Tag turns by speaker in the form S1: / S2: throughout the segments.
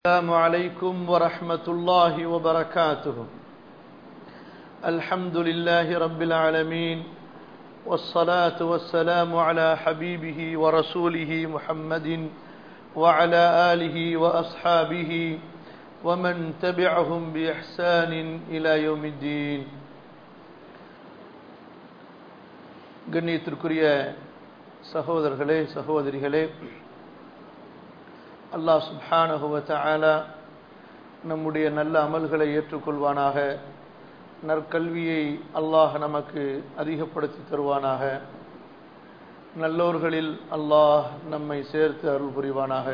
S1: السلام عليكم ورحمة الله وبركاته الحمد لله رب العالمين والصلاة والسلام على حبيبه ورسوله محمد وعلى آله وأصحابه ومن تبعهم بإحسان إلى يوم الدين கண்ணியத்திற்குரிய சகோதரர்களே சகோதரிகளே அல்லாஹ் சுப்ஹானஹுவ தஆலா நம்முடைய நல்ல அமல்களை ஏற்றுக்கொள்வானாக நற்கல்வியை அல்லாஹ் நமக்கு அதிகப்படுத்தி தருவானாக நல்லோர்களில் அல்லாஹ் நம்மை சேர்த்து அருள் புரிவானாக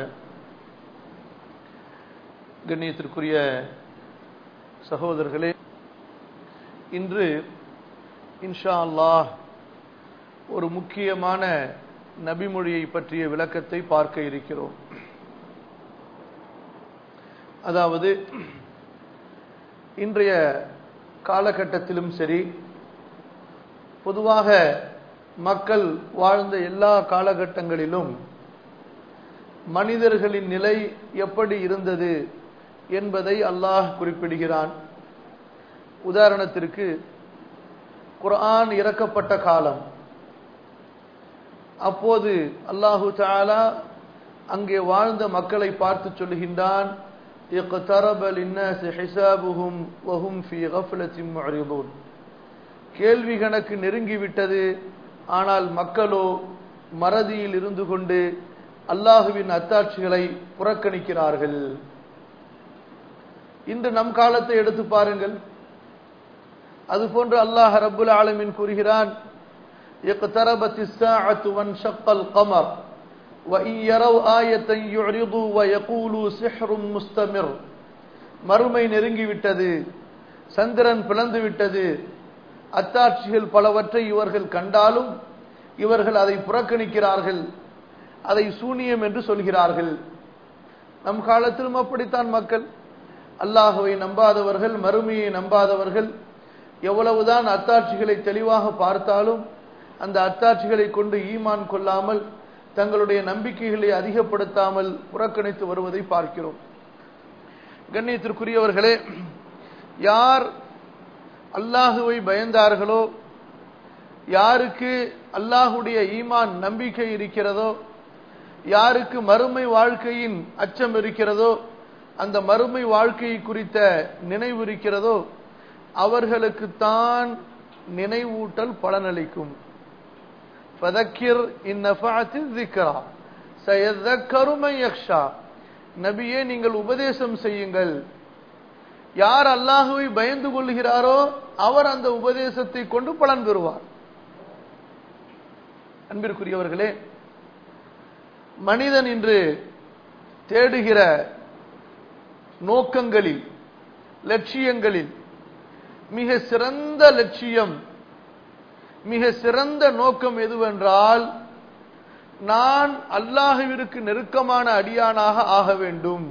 S1: கண்ணியத்திற்குரிய சகோதரர்களே இன்று இன்ஷா அல்லாஹ் ஒரு முக்கியமான நபிமொழியை பற்றிய விளக்கத்தை பார்க்க இருக்கிறோம் அதாவது இன்றைய காலகட்டத்திலும் சரி பொதுவாக மக்கள் வாழ்ந்த எல்லா காலகட்டங்களிலும் மனிதர்களின் நிலை எப்படி இருந்தது என்பதை அல்லாஹ் குறிப்பிடுகிறான் உதாரணத்திற்கு குர்ஆன் இறக்கப்பட்ட காலம் அப்போது அல்லாஹு தாலா அங்கே வாழ்ந்த மக்களை பார்த்து சொல்லுகின்றான் اقترب للناس حسابهم وهم في غفلة معرضون கேள்வி கணக்கு நெருங்கிவிட்டது ஆனால் மக்களோ மறதியில் இருந்து கொண்டு அல்லாஹுவின் அத்தாட்சிகளை புறக்கணிக்கிறார்கள் இன்று நம் காலத்தை எடுத்து பாருங்கள் அதுபோன்று அல்லாஹ் ரப்புல் ஆலமின் கூறுகிறான் اقتربت الساعة وانشق القمر وإن يروا آية يعرضوا ويقولوا سحر مستمر மறுமை நெருங்கிவிட்டது சந்திரன் பிளந்து விட்டது அத்தாட்சிகள் பலவற்றை இவர்கள் கண்டாலும் இவர்கள் அதை புறக்கணிக்கிறார்கள் அதை சூனியம் என்று சொல்கிறார்கள் நம் காலத்திலும் அப்படித்தான் மக்கள் அல்லாஹுவை நம்பாதவர்கள் மறுமையை நம்பாதவர்கள் எவ்வளவுதான் அத்தாட்சிகளை தெளிவாக பார்த்தாலும் அந்த அத்தாட்சிகளை கொண்டு ஈமான் கொள்ளாமல் தங்களுடைய நம்பிக்கைகளை அதிகப்படுத்தாமல் புறக்கணித்து வருவதை பார்க்கிறோம் கண்ணியத்திற்குரியவர்களே யார் அல்லாஹுவை பயந்தார்களோ யாருக்கு அல்லாஹுடைய ஈமான் நம்பிக்கை இருக்கிறதோ யாருக்கு மறுமை வாழ்க்கையின் அச்சம் இருக்கிறதோ அந்த மறுமை வாழ்க்கையை குறித்த நினைவு இருக்கிறதோ அவர்களுக்குத்தான் நினைவூட்டல் பலனளிக்கும் ஃபதக்கிர் இந்நஃபஅத்தி ذِكْرَى سَيَذَّكَّرُ مَن يَخْشَى நபியே நீங்கள் உபதேசம் செய்யுங்கள் யார் அல்லாஹுவை பயந்து கொள்கிறாரோ அவர் அந்த உபதேசத்தை கொண்டு பலன் பெறுவார் அன்பிற்குரியவர்களே மனிதன் இன்று தேடுகிற நோக்கங்களில் லட்சியங்களில் மிக சிறந்த லட்சியம் மிக சிறந்த நோக்கம் எதுவென்றால் நான் அல்லாஹுவிற்கு நெருக்கமான அடியானாக ஆக வேண்டும்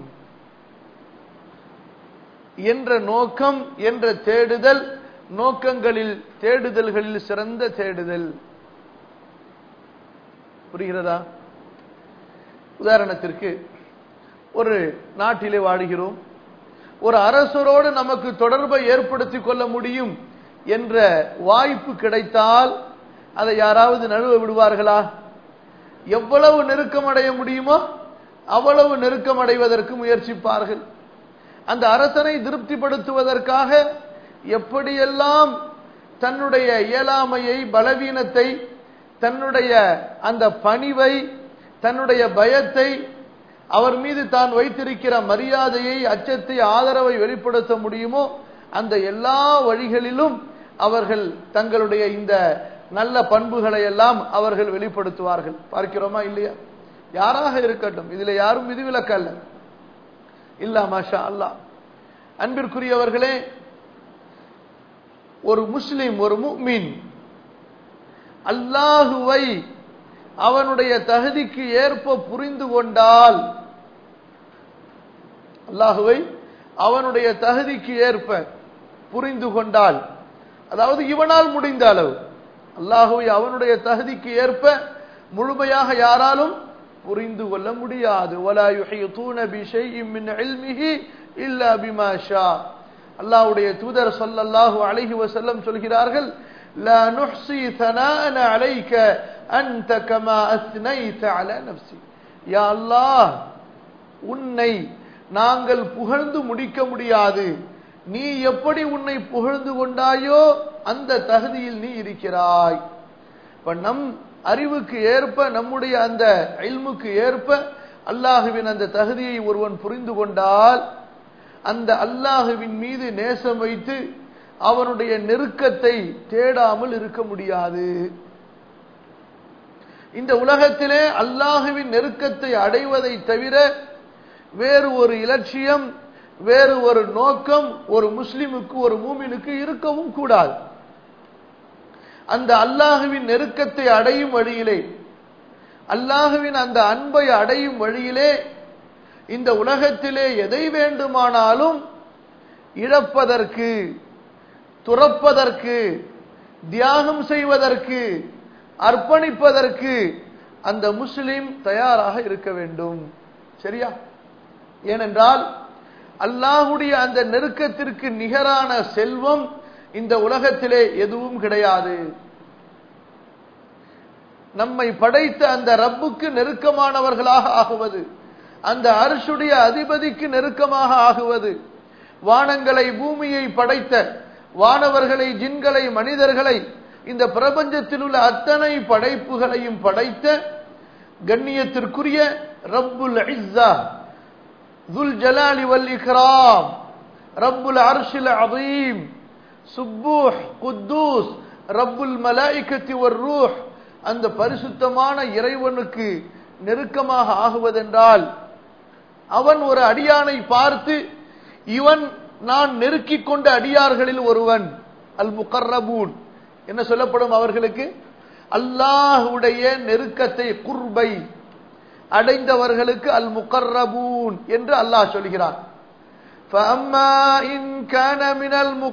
S1: என்ற நோக்கம் என்ற தேடுதல் நோக்கங்களில் தேடுதல்களில் சிறந்த தேடுதல் புரிகிறதா உதாரணத்திற்கு ஒரு நாட்டிலே வாழுகிறோம் ஒரு அரசரோடு நமக்கு தொடர்பை ஏற்படுத்திக் கொள்ள முடியும் என்ற வாய்ப்பு கிடைத்தால் அதை யாராவது நழுவ விடுவார்களா எவ்வளவு நெருக்கம் அடைய முடியுமோ அவ்வளவு நெருக்கம் அடைவதற்கு முயற்சிப்பார்கள் அந்த அரசனை திருப்திப்படுத்துவதற்காக எப்படியெல்லாம் தன்னுடைய இயலாமையை பலவீனத்தை தன்னுடைய அந்த பணிவை தன்னுடைய பயத்தை அவர் மீது தான் வைத்திருக்கிற மரியாதையை அச்சத்தை ஆதரவை வெளிப்படுத்த முடியுமோ அந்த எல்லா வழிகளிலும் அவர்கள் தங்களுடைய இந்த நல்ல பண்புகளை எல்லாம் அவர்கள் வெளிப்படுத்துவார்கள் பார்க்கிறோமா இல்லையா யாராக இருக்கட்டும் இதுல யாரும் விதிவிலக்கல்ல இல்ல மாஷா அல்லா அன்பிற்குரியவர்களே ஒரு முஸ்லிம் ஒரு முக்மின் அல்லாஹுவை அவனுடைய தகுதிக்கு ஏற்ப புரிந்து கொண்டால் அல்லாஹுவை அவனுடைய தகுதிக்கு ஏற்ப புரிந்து கொண்டால் அதாவது இவனால் முடிந்த அளவு அல்லாஹுவை அவனுடைய தகுதிக்கு ஏற்ப முழுமையாக யாராலும் புரிந்து கொள்ள முடியாது ولا يحيطون بشيء من علمه الا بما شاء அல்லாஹ்வுடைய தூதர் ஸல்லல்லாஹு அலைஹி வஸல்லம் சொல்கிறார்கள் لا نحصي ثناء عليك انت كما اثنيت على نفسي يا الله உன்னை நாங்கள் புகழ்ந்து முடிக்க முடியாது நீ எப்படி உன்னை புகழ்ந்து கொண்டாயோ அந்த தகுதியில் நீ இருக்கிறாய் இப்ப நம் அறிவுக்கு ஏற்ப நம்முடைய அந்த இல்முக்கு ஏற்ப அல்லாஹுவின் அந்த தகுதியை ஒருவன் புரிந்து கொண்டால் அந்த அல்லாஹுவின் மீது நேசம் வைத்து அவனுடைய நெருக்கத்தை தேடாமல் இருக்க முடியாது இந்த உலகத்திலே அல்லாஹுவின் நெருக்கத்தை அடைவதை தவிர வேறு ஒரு இலட்சியம் வேறு ஒரு நோக்கம் ஒரு முஸ்லிமுக்கு ஒரு மூமினுக்கு இருக்கவும் கூடாது அந்த அல்லாஹுவின் நெருக்கத்தை அடையும் வழியிலே அல்லாஹுவின் அந்த அன்பை அடையும் வழியிலே இந்த உலகத்திலே எதை வேண்டுமானாலும் இழப்பதற்கு துறப்பதற்கு தியாகம் செய்வதற்கு அர்ப்பணிப்பதற்கு அந்த முஸ்லிம் தயாராக இருக்க வேண்டும் சரியா ஏனென்றால் அல்லாஹுடைய அந்த நெருக்கத்திற்கு நிகரான செல்வம் இந்த உலகத்திலே எதுவும் கிடையாது நம்மை படைத்த அந்த ரப்புக்கு நெருக்கமானவர்களாக ஆகுவது அந்த அரசுடைய அதிபதிக்கு நெருக்கமாக ஆகுவது வானங்களை பூமியை படைத்த வானவர்களை ஜின்களை மனிதர்களை இந்த பிரபஞ்சத்தில் உள்ள அத்தனை படைப்புகளையும் படைத்த கண்ணியத்திற்குரிய ரப்புல் இஸ்ஸா துல் ஜலாலி வல் இக்ராம் ரப்புல் அர்ஷில் அதீம் சுப்பூஹ் குத்தூஸ் ரப்புல் மலாய்கத்தி ஒரு ரூஹ் அந்த பரிசுத்தமான இறைவனுக்கு நெருக்கமாக ஆகுவதென்றால் அவன் ஒரு அடியானை பார்த்து இவன் நான் நெருக்கிக் கொண்ட அடியார்களில் ஒருவன் அல் முகர்ரபூன் என்ன சொல்லப்படும் அவர்களுக்கு அல்லாஹுடைய நெருக்கத்தை குர்பை அடைந்தவர்களுக்கு அல் முகர்ரபூன் என்று அல்லாஹ் சொல்கிறான் فأما إن كان من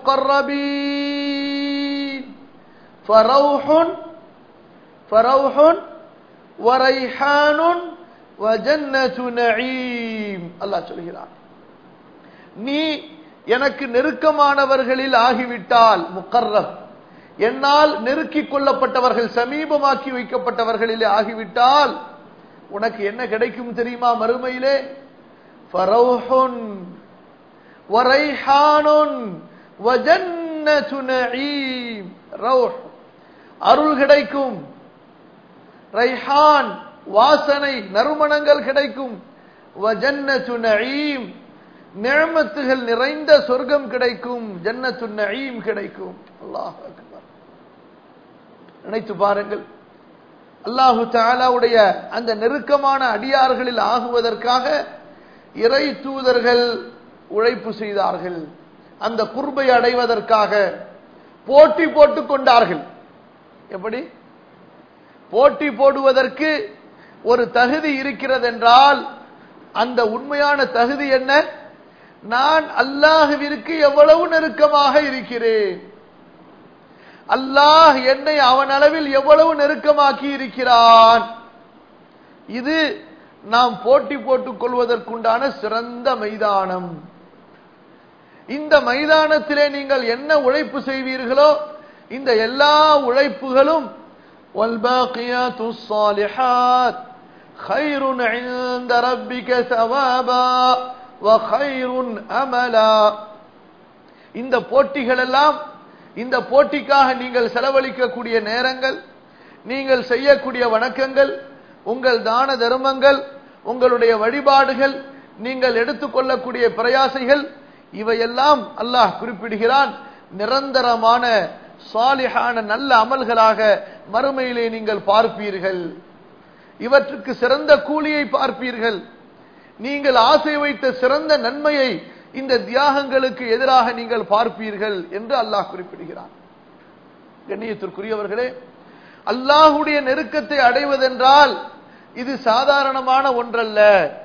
S1: المقربين فروح فروح وريحان وجنة نعيم الله சொல்கிறான் நீ எனக்கு நெருக்கமானவர்களில் ஆகிவிட்டால் முக்கர்ரப் என்னால் நெருக்கிக் கொள்ளப்பட்டவர்கள் சமீபமாக்கி வைக்கப்பட்டவர்களிலே ஆகிவிட்டால் உனக்கு என்ன கிடைக்கும் தெரியுமா மறுமையிலே ஃபரௌஹுன் வரைஹானுன் வஜன்னத்து நஈம் ரௌஹ் அருள் கிடைக்கும் ரைஹான் வாசனை நறுமணங்கள் கிடைக்கும் வஜன்னத்து நஈம் நிழமத்துகள் நிறைந்த சொர்க்கம் கிடைக்கும் ஜன்னத்து நஈம் கிடைக்கும் அல்லாஹ் அக்பர் நினைத்து பாருங்கள் அல்லாஹு தாலாவுடைய அந்த நெருக்கமான அடியார்களில் ஆகுவதற்காக இறை தூதர்கள் உழைப்பு செய்தார்கள் அந்த குர்பை அடைவதற்காக போட்டி போட்டுக் கொண்டார்கள் எப்படி போட்டி போடுவதற்கு ஒரு தகுதி இருக்கிறது என்றால் அந்த உண்மையான தகுதி என்ன நான் அல்லாஹுவிற்கு எவ்வளவு நெருக்கமாக இருக்கிறேன் அல்லாஹ் என்னை அவன் அளவில் எவ்வளவு நெருக்கமாக்கி இருக்கிறான் இது நாம் போட்டி போட்டுக் கொள்வதற்குண்டான சிறந்த மைதானம் இந்த மைதானத்திலே நீங்கள் என்ன உழைப்பு செய்வீர்களோ இந்த எல்லா உழைப்புகளும் والباقيات الصالحات خير عند ربك ثوابا وخير املا இந்த போட்டிகள் எல்லாம் இந்த போட்டிக்காக நீங்கள் செலவழிக்கக்கூடிய நேரங்கள் நீங்கள் செய்யக்கூடிய வணக்கங்கள் உங்கள் தான தர்மங்கள் உங்களுடைய வழிபாடுகள் நீங்கள் எடுத்துக்கொள்ளக்கூடிய பிரயாசைகள் இவையெல்லாம் அல்லாஹ் குறிப்பிடுகிறான் நிரந்தரமான சாலிஹான நல்ல அமல்களாக மறுமையிலே நீங்கள் பார்ப்பீர்கள் இவற்றுக்கு சிறந்த கூலியை பார்ப்பீர்கள் நீங்கள் ஆசை வைத்த சிறந்த நன்மையை இந்த தியாகங்களுக்கு எதிராக நீங்கள் பார்ப்பீர்கள் என்று அல்லாஹ் குறிப்பிடுகிறான் கண்ணியத்திற்குரியவர்களே அல்லாஹுடைய நெருக்கத்தை அடைவதென்றால் இது சாதாரணமான ஒன்றல்ல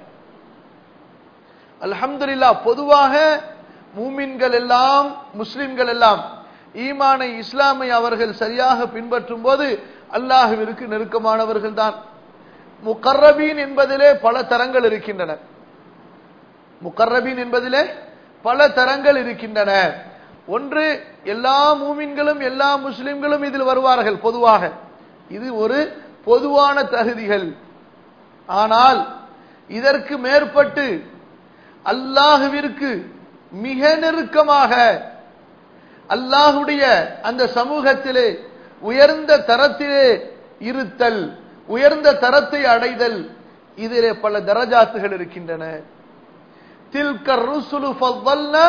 S1: அல்ஹம்துலில்லா பொதுவாக மூமின்கள் எல்லாம் முஸ்லிம்கள் எல்லாம் ஈமானை இஸ்லாமை அவர்கள் சரியாக பின்பற்றும் போது அல்லாஹுவிற்கு நெருக்கமானவர்கள் தான் முகர்ரபீன் என்பதிலே பல தரங்கள் இருக்கின்றன முகர்ரபீன் என்பதிலே பல தரங்கள் இருக்கின்றன ஒன்று எல்லா மூமின்களும் எல்லா முஸ்லிம்களும் இதில் வருவார்கள் பொதுவாக இது ஒரு பொதுவான தகுதிகள் ஆனால் இதற்கு மேற்பட்டு அல்லாஹுவிற்கு மிக நெருக்கமாக அல்லாஹுடைய அந்த சமூகத்திலே உயர்ந்த தரத்திலே இருத்தல் உயர்ந்த தரத்தை அடைதல் இதிலே பல தரஜாத்துகள் இருக்கின்றன தில்க ருசுலு ஃபضلنا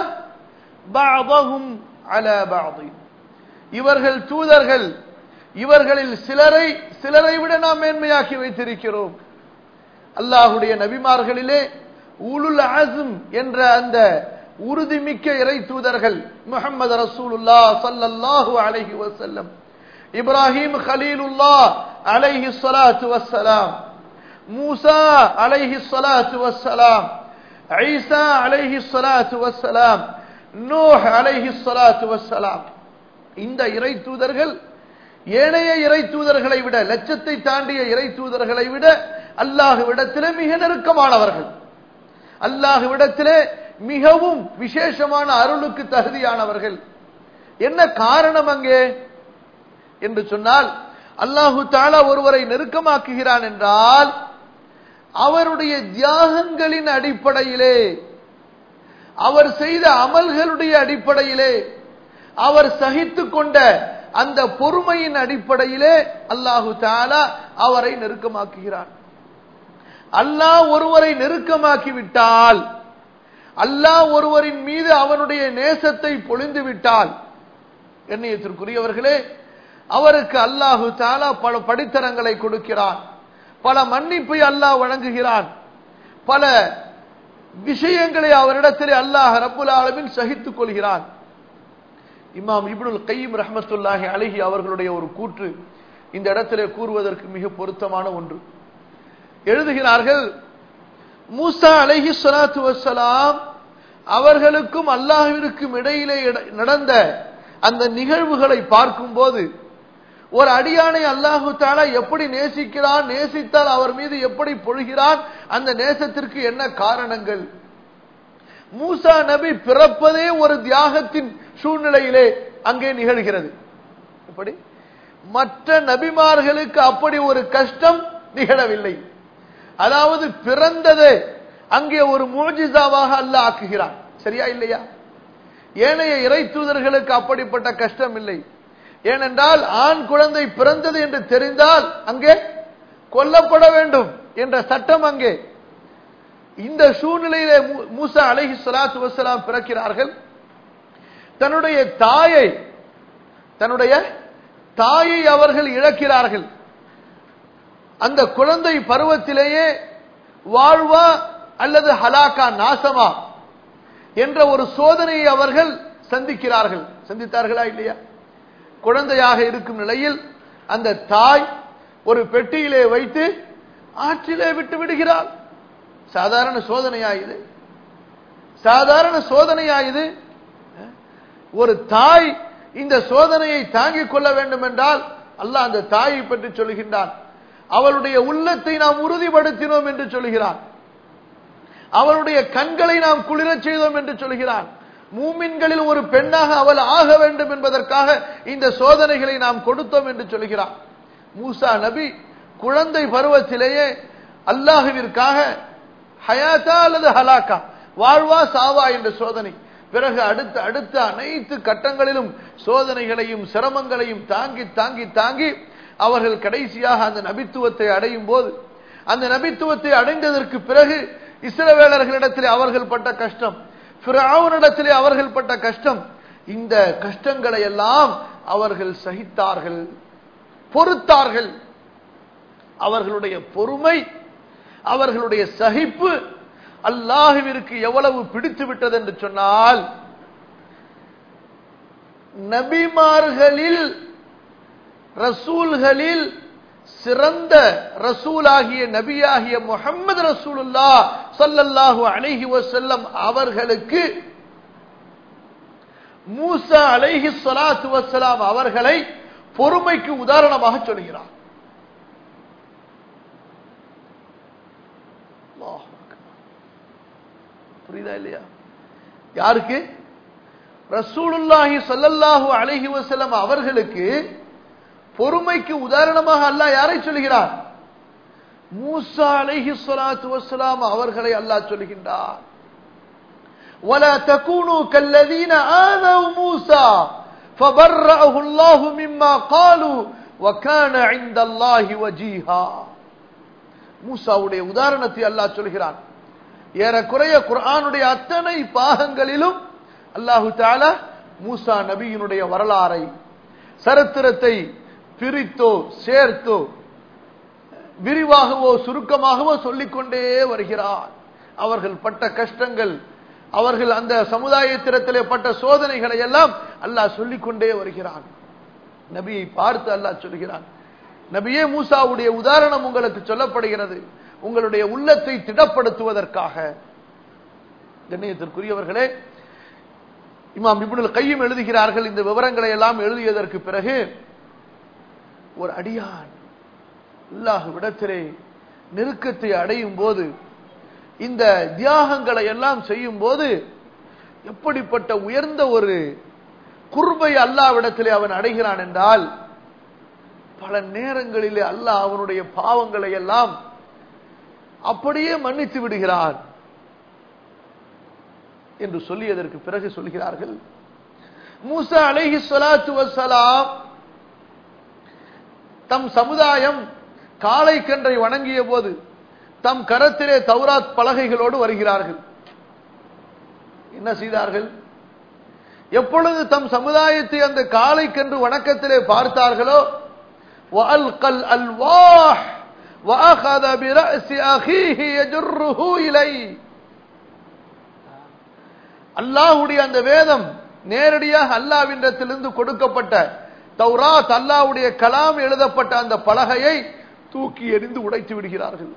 S1: بعضهم على بعض இவர்கள் தூதர்கள் இவர்களில் சிலரை சிலரை விட நாம் மேன்மையாக்கி வைத்திருக்கிறோம் அல்லாஹுடைய நபிமார்களிலே உலுல் அஸ்ம் என்ற அந்த உறுதிமிக்க இறை தூதர்கள் முகமது ரசூலுல்லா சல்லல்லாஹு அலைஹி வஸல்லம் இப்ராஹிம் கலீலுல்லா அலைஹி ஸலாத்து வஸ்ஸலாம் மூசா அலைஹி ஸலாத்து வஸ்ஸலாம் ஈசா அலைஹி ஸலாத்து வஸ்ஸலாம் நூஹ் அலைஹி ஸலாத்து வஸ்ஸலாம் இந்த இறை தூதர்கள் ஏனைய இறை தூதர்களை விட லட்சத்தை தாண்டிய இறை தூதர்களை விட அல்லாஹுவிடத்திலே மிக நெருக்கமானவர்கள் அல்லாஹுவிடத்திலே மிகவும் விசேஷமான அருளுக்கு தகுதியானவர்கள் என்ன காரணம் அங்கே என்று சொன்னால் அல்லாஹு தாலா ஒருவரை நெருக்கமாக்குகிறான் என்றால் அவருடைய தியாகங்களின் அடிப்படையிலே அவர் செய்த அமல்களுடைய அடிப்படையிலே அவர் சகித்து கொண்ட அந்த பொறுமையின் அடிப்படையிலே அல்லாஹு தாலா அவரை நெருக்கமாக்குகிறான் அல்லாஹ் ஒருவரை நெருக்கமாக்கி விட்டால் அல்லாஹ் ஒருவரின் மீது அவனுடைய நேசத்தை பொழிந்து விட்டால் எண்ணியத்திற்குரியவர்களே அவருக்கு அல்லாஹு தாலா பல படித்தரங்களை கொடுக்கிறான் பல மன்னிப்பை அல்லாஹ் வழங்குகிறான் பல விஷயங்களை அவரிடத்திலே அல்லாஹ் ரப்புல் ஆலமின் சகித்துக் கொள்கிறான் இமாம் இப்னுல் கையம் ரஹமத்துல்லாஹி அழகி அவர்களுடைய ஒரு கூற்று இந்த இடத்திலே கூறுவதற்கு மிக பொருத்தமான ஒன்று எழுதுகிறார்கள் மூசா அலைஹி ஸலாத்து வஸ்ஸலாம் அவர்களுக்கும் அல்லாஹ்விற்கும் இடையிலே நடந்த அந்த நிகழ்வுகளை பார்க்கும்போது ஒரு அடியானை அல்லாஹு தாலா எப்படி நேசிக்கிறான் நேசித்தால் அவர் மீது எப்படி பொழுகிறான் அந்த நேசத்திற்கு என்ன காரணங்கள் மூசா நபி பிறப்பதே ஒரு தியாகத்தின் சூழ்நிலையிலே அங்கே நிகழ்கிறது எப்படி மற்ற நபிமார்களுக்கு அப்படி ஒரு கஷ்டம் நிகழவில்லை அதாவது பிறந்ததே அங்கே ஒரு மூஜிசாவாக அல்ல ஆக்குகிறான் சரியா இல்லையா ஏனைய இறை தூதர்களுக்கு அப்படிப்பட்ட கஷ்டம் இல்லை ஏனென்றால் ஆண் குழந்தை பிறந்தது என்று தெரிந்தால் அங்கே கொல்லப்பட வேண்டும் என்ற சட்டம் அங்கே இந்த சூழ்நிலையிலே மூசா அலஹி சலாத்து வசலாம் பிறக்கிறார்கள் தன்னுடைய தாயை தன்னுடைய தாயை அவர்கள் இழக்கிறார்கள் அந்த குழந்தை பருவத்திலேயே வாழ்வா அல்லது ஹலாக்கா நாசமா என்ற ஒரு சோதனையை அவர்கள் சந்திக்கிறார்கள் சந்தித்தார்களா இல்லையா குழந்தையாக இருக்கும் நிலையில் அந்த தாய் ஒரு பெட்டியிலே வைத்து ஆற்றிலே விட்டு விடுகிறாள் சாதாரண சோதனையா இது சாதாரண சோதனையா இது ஒரு தாய் இந்த சோதனையை தாங்கிக் கொள்ள வேண்டும் என்றால் அல்லாஹ் அந்த தாயை பற்றி சொல்கின்றான் அவளுடைய உள்ளத்தை நாம் உறுதிப்படுத்தினோம் என்று சொல்கிறான் அவளுடைய கண்களை நாம் குளிரச் செய்தோம் என்று சொல்கிறான் மூமின்களில் ஒரு பெண்ணாக அவள் ஆக வேண்டும் என்பதற்காக இந்த சோதனைகளை நாம் கொடுத்தோம் என்று சொல்கிறான் மூசா நபி குழந்தை பருவத்திலேயே அல்லாஹுவிற்காக ஹயாத்தா அல்லது ஹலாக்கா வாழ்வா சாவா என்ற சோதனை பிறகு அடுத்த அடுத்த அனைத்து கட்டங்களிலும் சோதனைகளையும் சிரமங்களையும் தாங்கி தாங்கி தாங்கி அவர்கள் கடைசியாக அந்த நபித்துவத்தை அடையும் போது அந்த நபித்துவத்தை அடைந்ததற்கு பிறகு இஸ்ரவேலர்களிடத்திலே அவர்கள் பட்ட கஷ்டம் பிராவனிடத்திலே அவர்கள் பட்ட கஷ்டம் இந்த கஷ்டங்களை எல்லாம் அவர்கள் சகித்தார்கள் பொறுத்தார்கள் அவர்களுடைய பொறுமை அவர்களுடைய சகிப்பு அல்லாஹுவிற்கு எவ்வளவு பிடித்து விட்டது என்று சொன்னால் நபிமார்களில் ரசூல்களில் சிறந்த ரசூலாகிய நபியாகிய முகமது ரசூலுல்லா சொல்லல்லாஹு அலைஹி வசல்லம் அவர்களுக்கு மூசா அலைஹி சலாத்து வசலாம் அவர்களை பொறுமைக்கு உதாரணமாக சொல்கிறார் புரியுதா இல்லையா யாருக்கு ரசூலுல்லாஹி ஸல்லல்லாஹு அலைஹி வஸல்லம் அவர்களுக்கு பொறுமைக்கு உதாரணமாக அல்லாஹ் யாரை சொல்கிறார் மூசா அலைஹி ஸலாத்து வஸ்ஸலாம் அவர்களை அல்லாஹ் சொல்கின்றார் ولا تكونوا كالذين آذوا موسى فبرأه الله مما قالوا وكان عند الله وجيها மூசாவுடைய உதாரணத்தை அல்லாஹ் சொல்கிறான் ஏறக்குறைய குர்ஆனுடைய அத்தனை பாகங்களிலும் அல்லாஹு தாலா மூசா நபியினுடைய வரலாறை சரித்திரத்தை பிரித்தோ சேர்த்தோ விரிவாகவோ சுருக்கமாகவோ சொல்லிக்கொண்டே வருகிறார் அவர்கள் பட்ட கஷ்டங்கள் அவர்கள் அந்த சமுதாயத்திடத்திலே பட்ட சோதனைகளை எல்லாம் அல்லாஹ் சொல்லிக்கொண்டே வருகிறான் நபியை பார்த்து அல்லாஹ் சொல்கிறான் நபியே மூசாவுடைய உதாரணம் உங்களுக்கு சொல்லப்படுகிறது உங்களுடைய உள்ளத்தை திடப்படுத்துவதற்காக கண்ணியத்திற்குரியவர்களே இமாம் இப்னுல் கையும் எழுதுகிறார்கள் இந்த விவரங்களை எல்லாம் எழுதியதற்கு பிறகு ஒரு அடியான் அல்லாஹ் விடத்திலே நெருக்கத்தை அடையும் போது இந்த தியாகங்களை எல்லாம் செய்யும் போது எப்படிப்பட்ட உயர்ந்த ஒரு குர்பை அல்லாவிடத்திலே அவன் அடைகிறான் என்றால் பல நேரங்களிலே அல்லாஹ் அவனுடைய பாவங்களை எல்லாம் அப்படியே மன்னித்து விடுகிறான் என்று சொல்லியதற்கு பிறகு சொல்கிறார்கள் மூசா அலைஹி ஸலாத்து வஸ்ஸலாம் தம் சமுதாயம் காளை கன்றை வணங்கிய போது தம் கரத்திலே தௌராத் பலகைகளோடு வருகிறார்கள் என்ன செய்தார்கள் எப்பொழுது தம் சமுதாயத்தை அந்த காளை கன்று வணக்கத்திலே பார்த்தார்களோ وألقى الألواح وأخذ برأس أخيه يجره إليه அல்லாஹுடைய அந்த வேதம் நேரடியாக அல்லாவின்றத்திலிருந்து கொடுக்கப்பட்ட தௌராத் அல்லாஹ்வுடைய கலாம் எழுதப்பட்ட அந்த பலகையை தூக்கி எறிந்து உடைத்து விடுகிறார்கள்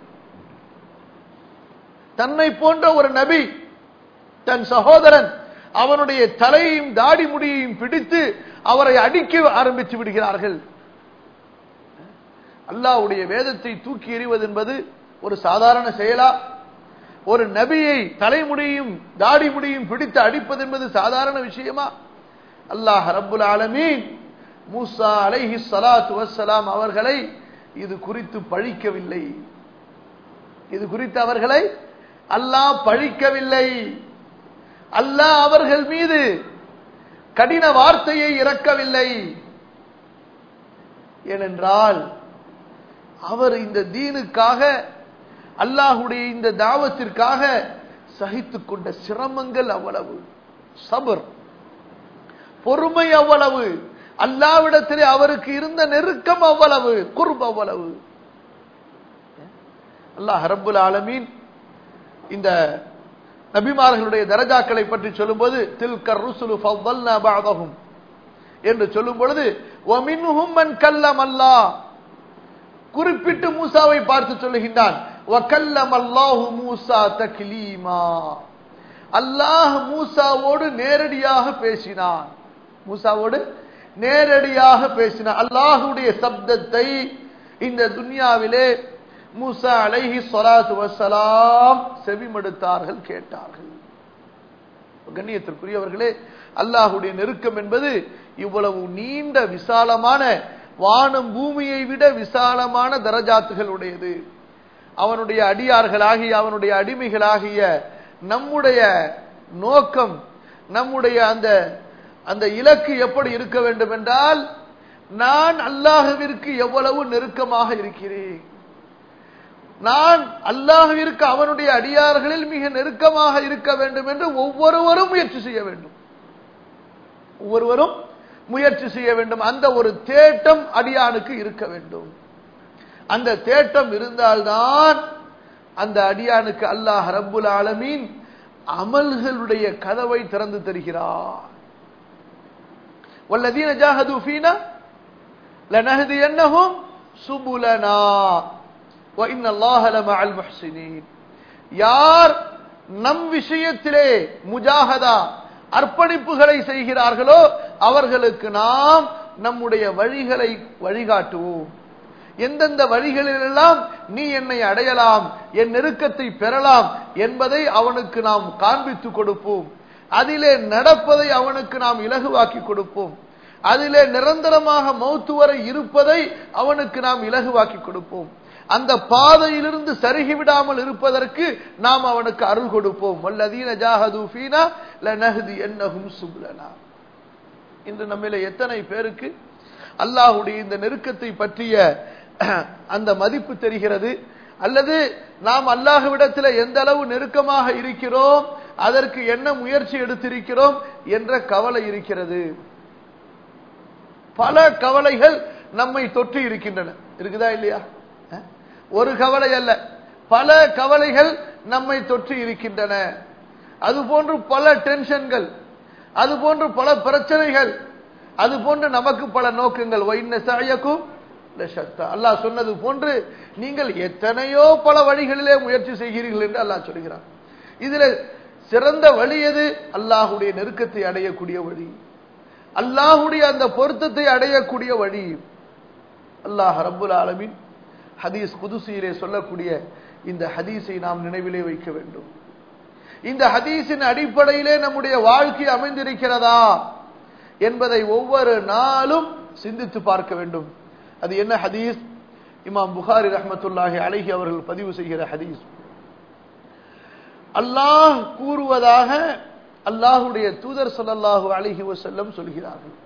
S1: தன்னை போன்ற ஒரு நபி தன் சகோதரன் அவனுடைய தலையையும் தாடி முடியையும் பிடித்து அவரை அடிக்க ஆரம்பித்து விடுகிறார்கள் அல்லாஹ்வுடைய வேதத்தை தூக்கி எறிவது என்பது ஒரு சாதாரண செயலா ஒரு நபியை தலைமுடியும் தாடி முடியும் பிடித்து அடிப்பது என்பது சாதாரண விஷயமா அல்லாஹ் ரப்புல் ஆலமீன் மூசா அலைஹி ஸலாத்து வஸ்ஸலாம் அவர்களை இது குறித்து பழிக்கவில்லை இது குறித்து அவர்களை அல்லாஹ் பழிக்கவில்லை அல்லாஹ் அவர்கள் மீது கடின வார்த்தையை இறக்கவில்லை ஏனென்றால் அவர் இந்த தீனுக்காக அல்லாஹுடைய இந்த தாவத்திற்காக சகித்துக் கொண்ட சிரமங்கள் அவ்வளவு சபர் பொறுமை அவ்வளவு அல்லாவிடத்திலே அவருக்கு இருந்த நெருக்கம் அவ்வளவு குர்ப் அவ்வளவு அல்லாஹ் ரப்புல் ஆலமீன் இந்த நபிமார்களுடைய தரஜாக்களை பற்றி சொல்லும்போது தில்கர் ருசுலு ஃபவ்வல்னா பஅதஹும் என்று சொல்லும் பொழுது வமின்ஹும் மன் கல்லம் அல்லாஹ் குறிப்பிட்டு மூசாவை பார்த்து சொல்லுகின்றான் வகல்லம் அல்லாஹு மூசா தக்லீமா அல்லாஹ் மூசாவோடு நேரடியாக பேசினான் மூசாவோடு நேரடியாக பேசினான் அல்லாஹுடைய சப்தத்தை இந்த துன்யாவிலே மூசா அலைஹி ஸலாத்து வஸ்ஸலாம் செவிமடுத்தார்கள் கேட்டார்கள் கண்ணியத்திற்குரியவர்களே அல்லாஹுடைய நெருக்கம் என்பது இவ்வளவு நீண்ட விசாலமான வானம் பூமியை விட விசாலமான தரஜாத்துகள் உடையது அவனுடைய அடியார்களாகிய அவனுடைய அடிமைகளாகிய நம்முடைய நோக்கம் நம்முடைய அந்த அந்த இலக்கு எப்படி இருக்க வேண்டும் என்றால் நான் அல்லாஹுவிற்கு எவ்வளவு நெருக்கமாக இருக்கிறேன் நான் அல்லாஹுவிற்கு அவனுடைய அடியார்களில் மிக நெருக்கமாக இருக்க வேண்டும் என்று ஒவ்வொருவரும் முயற்சி செய்ய வேண்டும் ஒவ்வொருவரும் முயற்சி செய்ய வேண்டும் அந்த ஒரு தேட்டம் அடியானுக்கு இருக்க வேண்டும் அந்த தேட்டம் இருந்தால்தான் அந்த அடியானுக்கு அல்லாஹ் ரப்புல் ஆலமீன் அமல்களுடைய கதவை திறந்து தருகிறார் والذين جاهدوا فينا لنهدينهم سبلنا وان الله لمع المحسنين யார் நம் விஷயத்திலே முஜாஹதா அர்ப்பணிப்புகளை செய்கிறார்களோ அவர்களுக்கு நாம் நம்முடைய வழிகளை வழிகாட்டுவோம் எந்தெந்த வழிகளிலெல்லாம் நீ என்னை அடையலாம் என் நெருக்கத்தை பெறலாம் என்பதை அவனுக்கு நாம் காண்பித்து கொடுப்போம் அதிலே நடப்பதை அவனுக்கு நாம் இலகுவாக்கி கொடுப்போம் அதிலே நிரந்தரமாக மௌத்து வரை இருப்பதை அவனுக்கு நாம் இலகுவாக்கி கொடுப்போம் அந்த பாதையிலிருந்து சருகி விடாமல் இருப்பதற்கு நாம் அவனுக்கு அருள் கொடுப்போம் வல்லதீன ஜாஹது ஃபீனா லனஹதி என்னஹும் சுப்லனா இன்று நம்மில எத்தனை பேருக்கு அல்லாஹுடைய இந்த நெருக்கத்தை பற்றிய அந்த மதிப்பு தெரிகிறது அல்லது நாம் அல்லாஹுவிடத்தில் எந்த அளவு நெருக்கமாக இருக்கிறோம் அதற்கு என்ன முயற்சி எடுத்திருக்கிறோம் என்ற கவலை இருக்கிறது பல கவலைகள் நம்மை தொற்று இருக்கின்றன இருக்குதா இல்லையா ஒரு கவலை அல்ல பல கவலைகள் நம்மை தொற்று இருக்கின்றன அது போன்று பல டென்ஷன்கள் அது போன்று பல பிரச்சனைகள் அது போன்று நமக்கு பல நோக்கங்கள் வைன்ன சாயக்கும் அல்லாஹ் சொன்னது போன்று நீங்கள் எத்தனையோ பல வழிகளிலே முயற்சி செய்கிறீர்கள் என்று அல்லாஹ் சொல்கிறான் இதுல சிறந்த வழி எது அல்லாஹுடைய நெருக்கத்தை அடையக்கூடிய வழி அல்லாஹுடைய அந்த பொருத்தத்தை அடையக்கூடிய வழி அல்லாஹ் ரப்புல் ஆலமின் ஹதீஸ் குதுசியிலே சொல்லக்கூடிய இந்த ஹதீஸை நாம் நினைவிலே வைக்க வேண்டும் இந்த ஹதீஸின் அடிப்படையிலே நம்முடைய வாழ்க்கை அமைந்திருக்கிறதா என்பதை ஒவ்வொரு நாளும் சிந்தித்து பார்க்க வேண்டும் அது என்ன ஹதீஸ் இமாம் புகாரி ரஹமத்துல்லாஹி அழகி அவர்கள் பதிவு செய்கிற ஹதீஸ் அல்லாஹ் கூறுவதாக அல்லாஹுடைய தூதர் சொல்லல்லாஹு அழகி வசல்லம் சொல்கிறார்கள்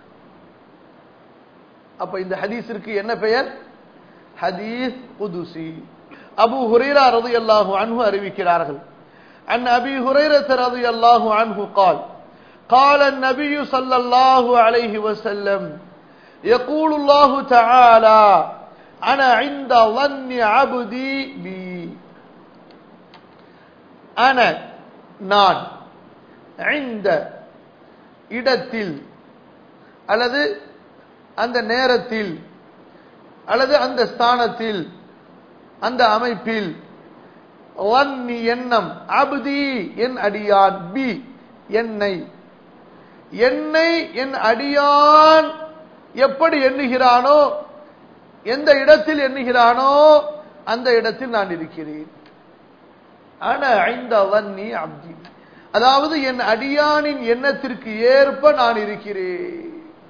S1: அப்ப இந்த ஹதீஸிற்கு என்ன பெயர் ஹதீஸ் குதுசி அபு ஹுரைரா ரது அல்லாஹு அன்ஹு அறிவிக்கிறார்கள் عن أبي هريرة رضي الله عنه قال قال النبي صلى الله عليه وسلم يقول الله تعالى أنا عند ظن عبدي بي أنا நான் இந்த இடத்தில் அல்லது அந்த நேரத்தில் அல்லது அந்த ஸ்தானத்தில் அந்த அமைப்பில் வன்னி எண்ணம் அபுதி என் அடியான் பி என்னை என்னை என் அடியான் எப்படி எண்ணுகிறானோ எந்த இடத்தில் எண்ணுகிறானோ அந்த இடத்தில் நான் இருக்கிறேன் ஆன ஐந்த வன்னி அப்தி அதாவது என் அடியானின் எண்ணத்திற்கு ஏற்ப நான் இருக்கிறேன்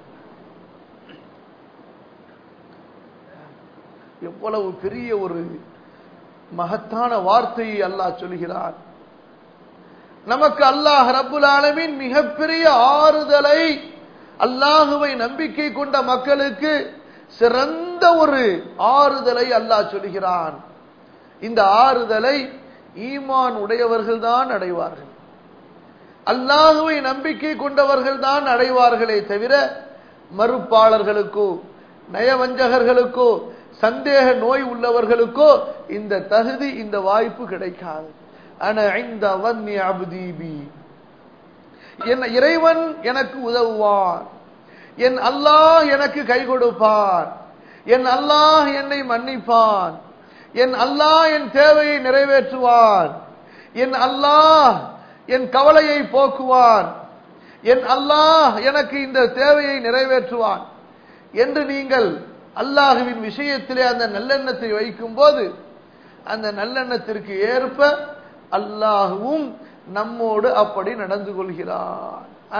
S1: எவ்வளவு பெரிய ஒரு மகத்தான வார்த்தையை அல்லாஹ் சொல்கிறார் நமக்கு அல்லாஹ் ரப்புல் ஆலமின் மிகப்பெரிய ஆறுதலை அல்லாஹுவை நம்பிக்கை கொண்ட மக்களுக்கு சிறந்த ஒரு ஆறுதலை அல்லாஹ் சொல்கிறான் இந்த ஆறுதலை ஈமான் உடையவர்கள் தான் அடைவார்கள் அல்லாஹுவை நம்பிக்கை கொண்டவர்கள் தான் அடைவார்களே தவிர மறுப்பாளர்களுக்கோ நயவஞ்சகர்களுக்கோ சந்தேக நோய் உள்ளவர்களுக்கோ இந்த தகுதி இந்த வாய்ப்பு கிடைக்காது ஆனா இந்த வன்னி அபுதீபி என் இறைவன் எனக்கு உதவுவான் என் அல்லாஹ் எனக்கு கை கொடுப்பான் என் அல்லாஹ் என்னை மன்னிப்பான் என் அல்லாஹ் என் தேவையை நிறைவேற்றுவான் என் அல்லாஹ் என் கவலையை போக்குவான் என் அல்லாஹ் எனக்கு இந்த தேவையை நிறைவேற்றுவான் என்று நீங்கள் அல்லாஹுவின் விஷயத்திலே அந்த நல்லெண்ணத்தை வைக்கும் போது அந்த நல்லெண்ணத்திற்கு ஏற்ப அல்லாஹுவும் நம்மோடு அப்படி நடந்து கொள்கிறான்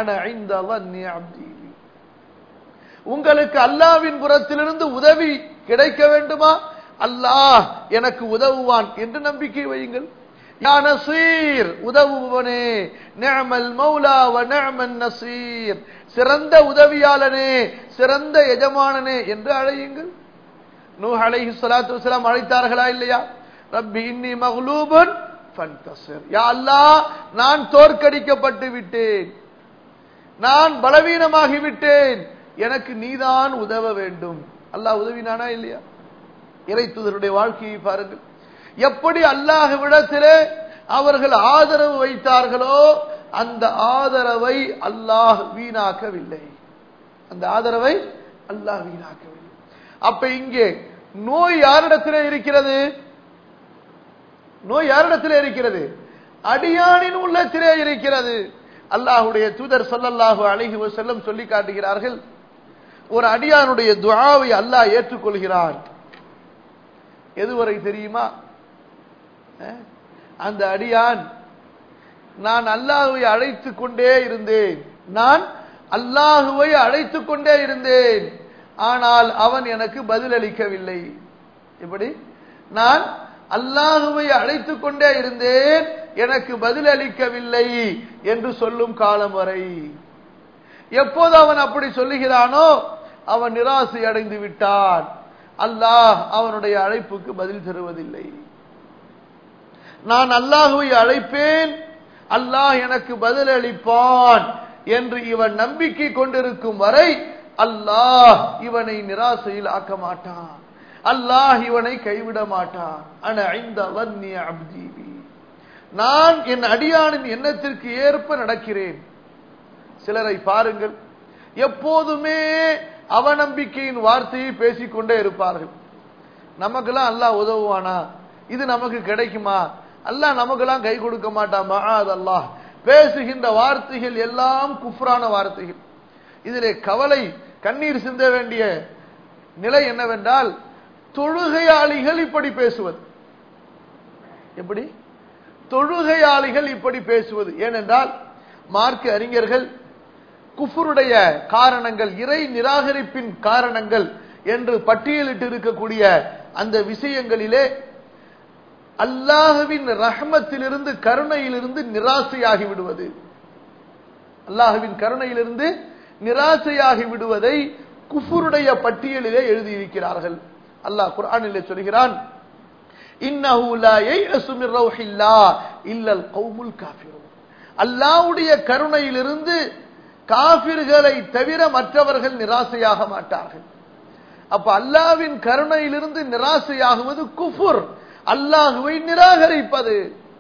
S1: உங்களுக்கு அல்லாவின் புறத்திலிருந்து உதவி கிடைக்க வேண்டுமா அல்லாஹ் எனக்கு உதவுவான் என்று நம்பிக்கை வையுங்கள் நசீர் உதவுபவனே நிஅமல் மௌலா வ நிஅமன் நசீர் சிறந்த உதவியாளனே சிறந்த எஜமானனே என்று அழையுங்கள் நூஹ் அலைஹி ஸலாத்து வஸலாம் அழைத்தார்களா இல்லையா ரப்பி இன்னி மக்லூபுன் ஃபன்தஸிர் யா அல்லாஹ் நான் தோற்கடிக்கப்பட்டு விட்டேன் நான் பலவீனமாகி விட்டேன் எனக்கு நீதான் உதவ வேண்டும் அல்லாஹ் உதவினானா இல்லையா இறை தூதருடைய வாழ்க்கையை பாருங்கள் எப்படி அல்லாஹ்விடத்திலே அவர்கள் ஆதரவு வைத்தார்களோ அந்த ஆதரவை அல்லாஹ் வீணாக்கவில்லை அந்த ஆதரவை அல்லாஹ் வீணாக்கவில்லை அப்ப இங்கே நோய் யாரிடத்திலே இருக்கிறது நோய் யாரிடத்திலே இருக்கிறது அடியானின் உள்ளத்திலே இருக்கிறது அல்லாஹுடைய தூதர் சொல்லல்லாஹு அழகி செல்லம் சொல்லி காட்டுகிறார்கள் ஒரு அடியானுடைய துவாவை அல்லாஹ் ஏற்றுக்கொள்கிறான் எதுவரை தெரியுமா அஹ்? அந்த அடியான் நான் அல்லாஹுவை அழைத்துக் கொண்டே இருந்தேன் நான் அல்லாஹுவை அழைத்துக் கொண்டே இருந்தேன் ஆனால் அவன் எனக்கு பதிலளிக்கவில்லை எப்படி நான் அல்லாஹுவை அழைத்துக் கொண்டே இருந்தேன் எனக்கு பதிலளிக்கவில்லை என்று சொல்லும் காலம் வரை எப்போது அவன் அப்படி சொல்லுகிறானோ அவன் நிராசை அடைந்து விட்டான் அல்லாஹ் அவனுடைய அழைப்புக்கு பதில் தருவதில்லை நான் அல்லாஹுவை அழைப்பேன் அல்லாஹ் எனக்கு பதிலளிப்பான் என்று இவன் நம்பிக்கை கொண்டிருக்கும் வரை அல்லாஹ் இவனை நிராசையில் ஆக்க மாட்டான் அல்லாஹ் இவனை கைவிட மாட்டான் அன ஐந்த வன்னிய அப்தீபி நான் என் அடியானின் எண்ணத்திற்கு ஏற்ப நடக்கிறேன் சிலரை பாருங்கள் எப்போதுமே அவநம்பிக்கையின் வார்த்தையை பேசிக்கொண்டே இருப்பார்கள் நமக்கெல்லாம் அல்லாஹ் உதவுவானா இது நமக்கு கிடைக்குமா அல்லாஹ் நமக்கெல்லாம் கை கொடுக்க மாட்டான் மகாத் அல்லாஹ் பேசுகின்ற வார்த்தைகள் எல்லாம் குஃப்ரான வார்த்தைகள் இதிலே கவலை கண்ணீர் சிந்த வேண்டிய நிலை என்னவென்றால் தொழுகையாளிகள் இப்படி பேசுவது எப்படி தொழுகையாளிகள் இப்படி பேசுவது ஏனென்றால் மார்க்க அறிஞர்கள் குஃபுருடைய காரணங்கள் இறை நிராகரிப்பின் காரணங்கள் என்று பட்டியலிட்டு இருக்கக்கூடிய அந்த விஷயங்களிலே அல்லாஹுவின் ரஹமத்திலிருந்து கருணையிலிருந்து நிராசையாகி விடுவது அல்லாஹுவின் கருணையிலிருந்து நிராசையாகி விடுவதை குஃபுருடைய பட்டியலிலே எழுதியிருக்கிறார்கள் அல்லாஹ் குர்ஆனிலே சொல்கிறான் இன்னஹு லா யைஅசு மின் ரௌஹில்லாஹ் இல்லல் கௌமுல் காஃபிரூன் அல்லாஹ்வுடைய கருணையிலிருந்து காபிர்களை தவிர மற்றவர்கள் நிராசையாக மாட்டார்கள் அப்ப அல்லாவின் கருணையிலிருந்து நிராசையாகுவது குஃபுர் அல்லாஹுவை நிராகரிப்பது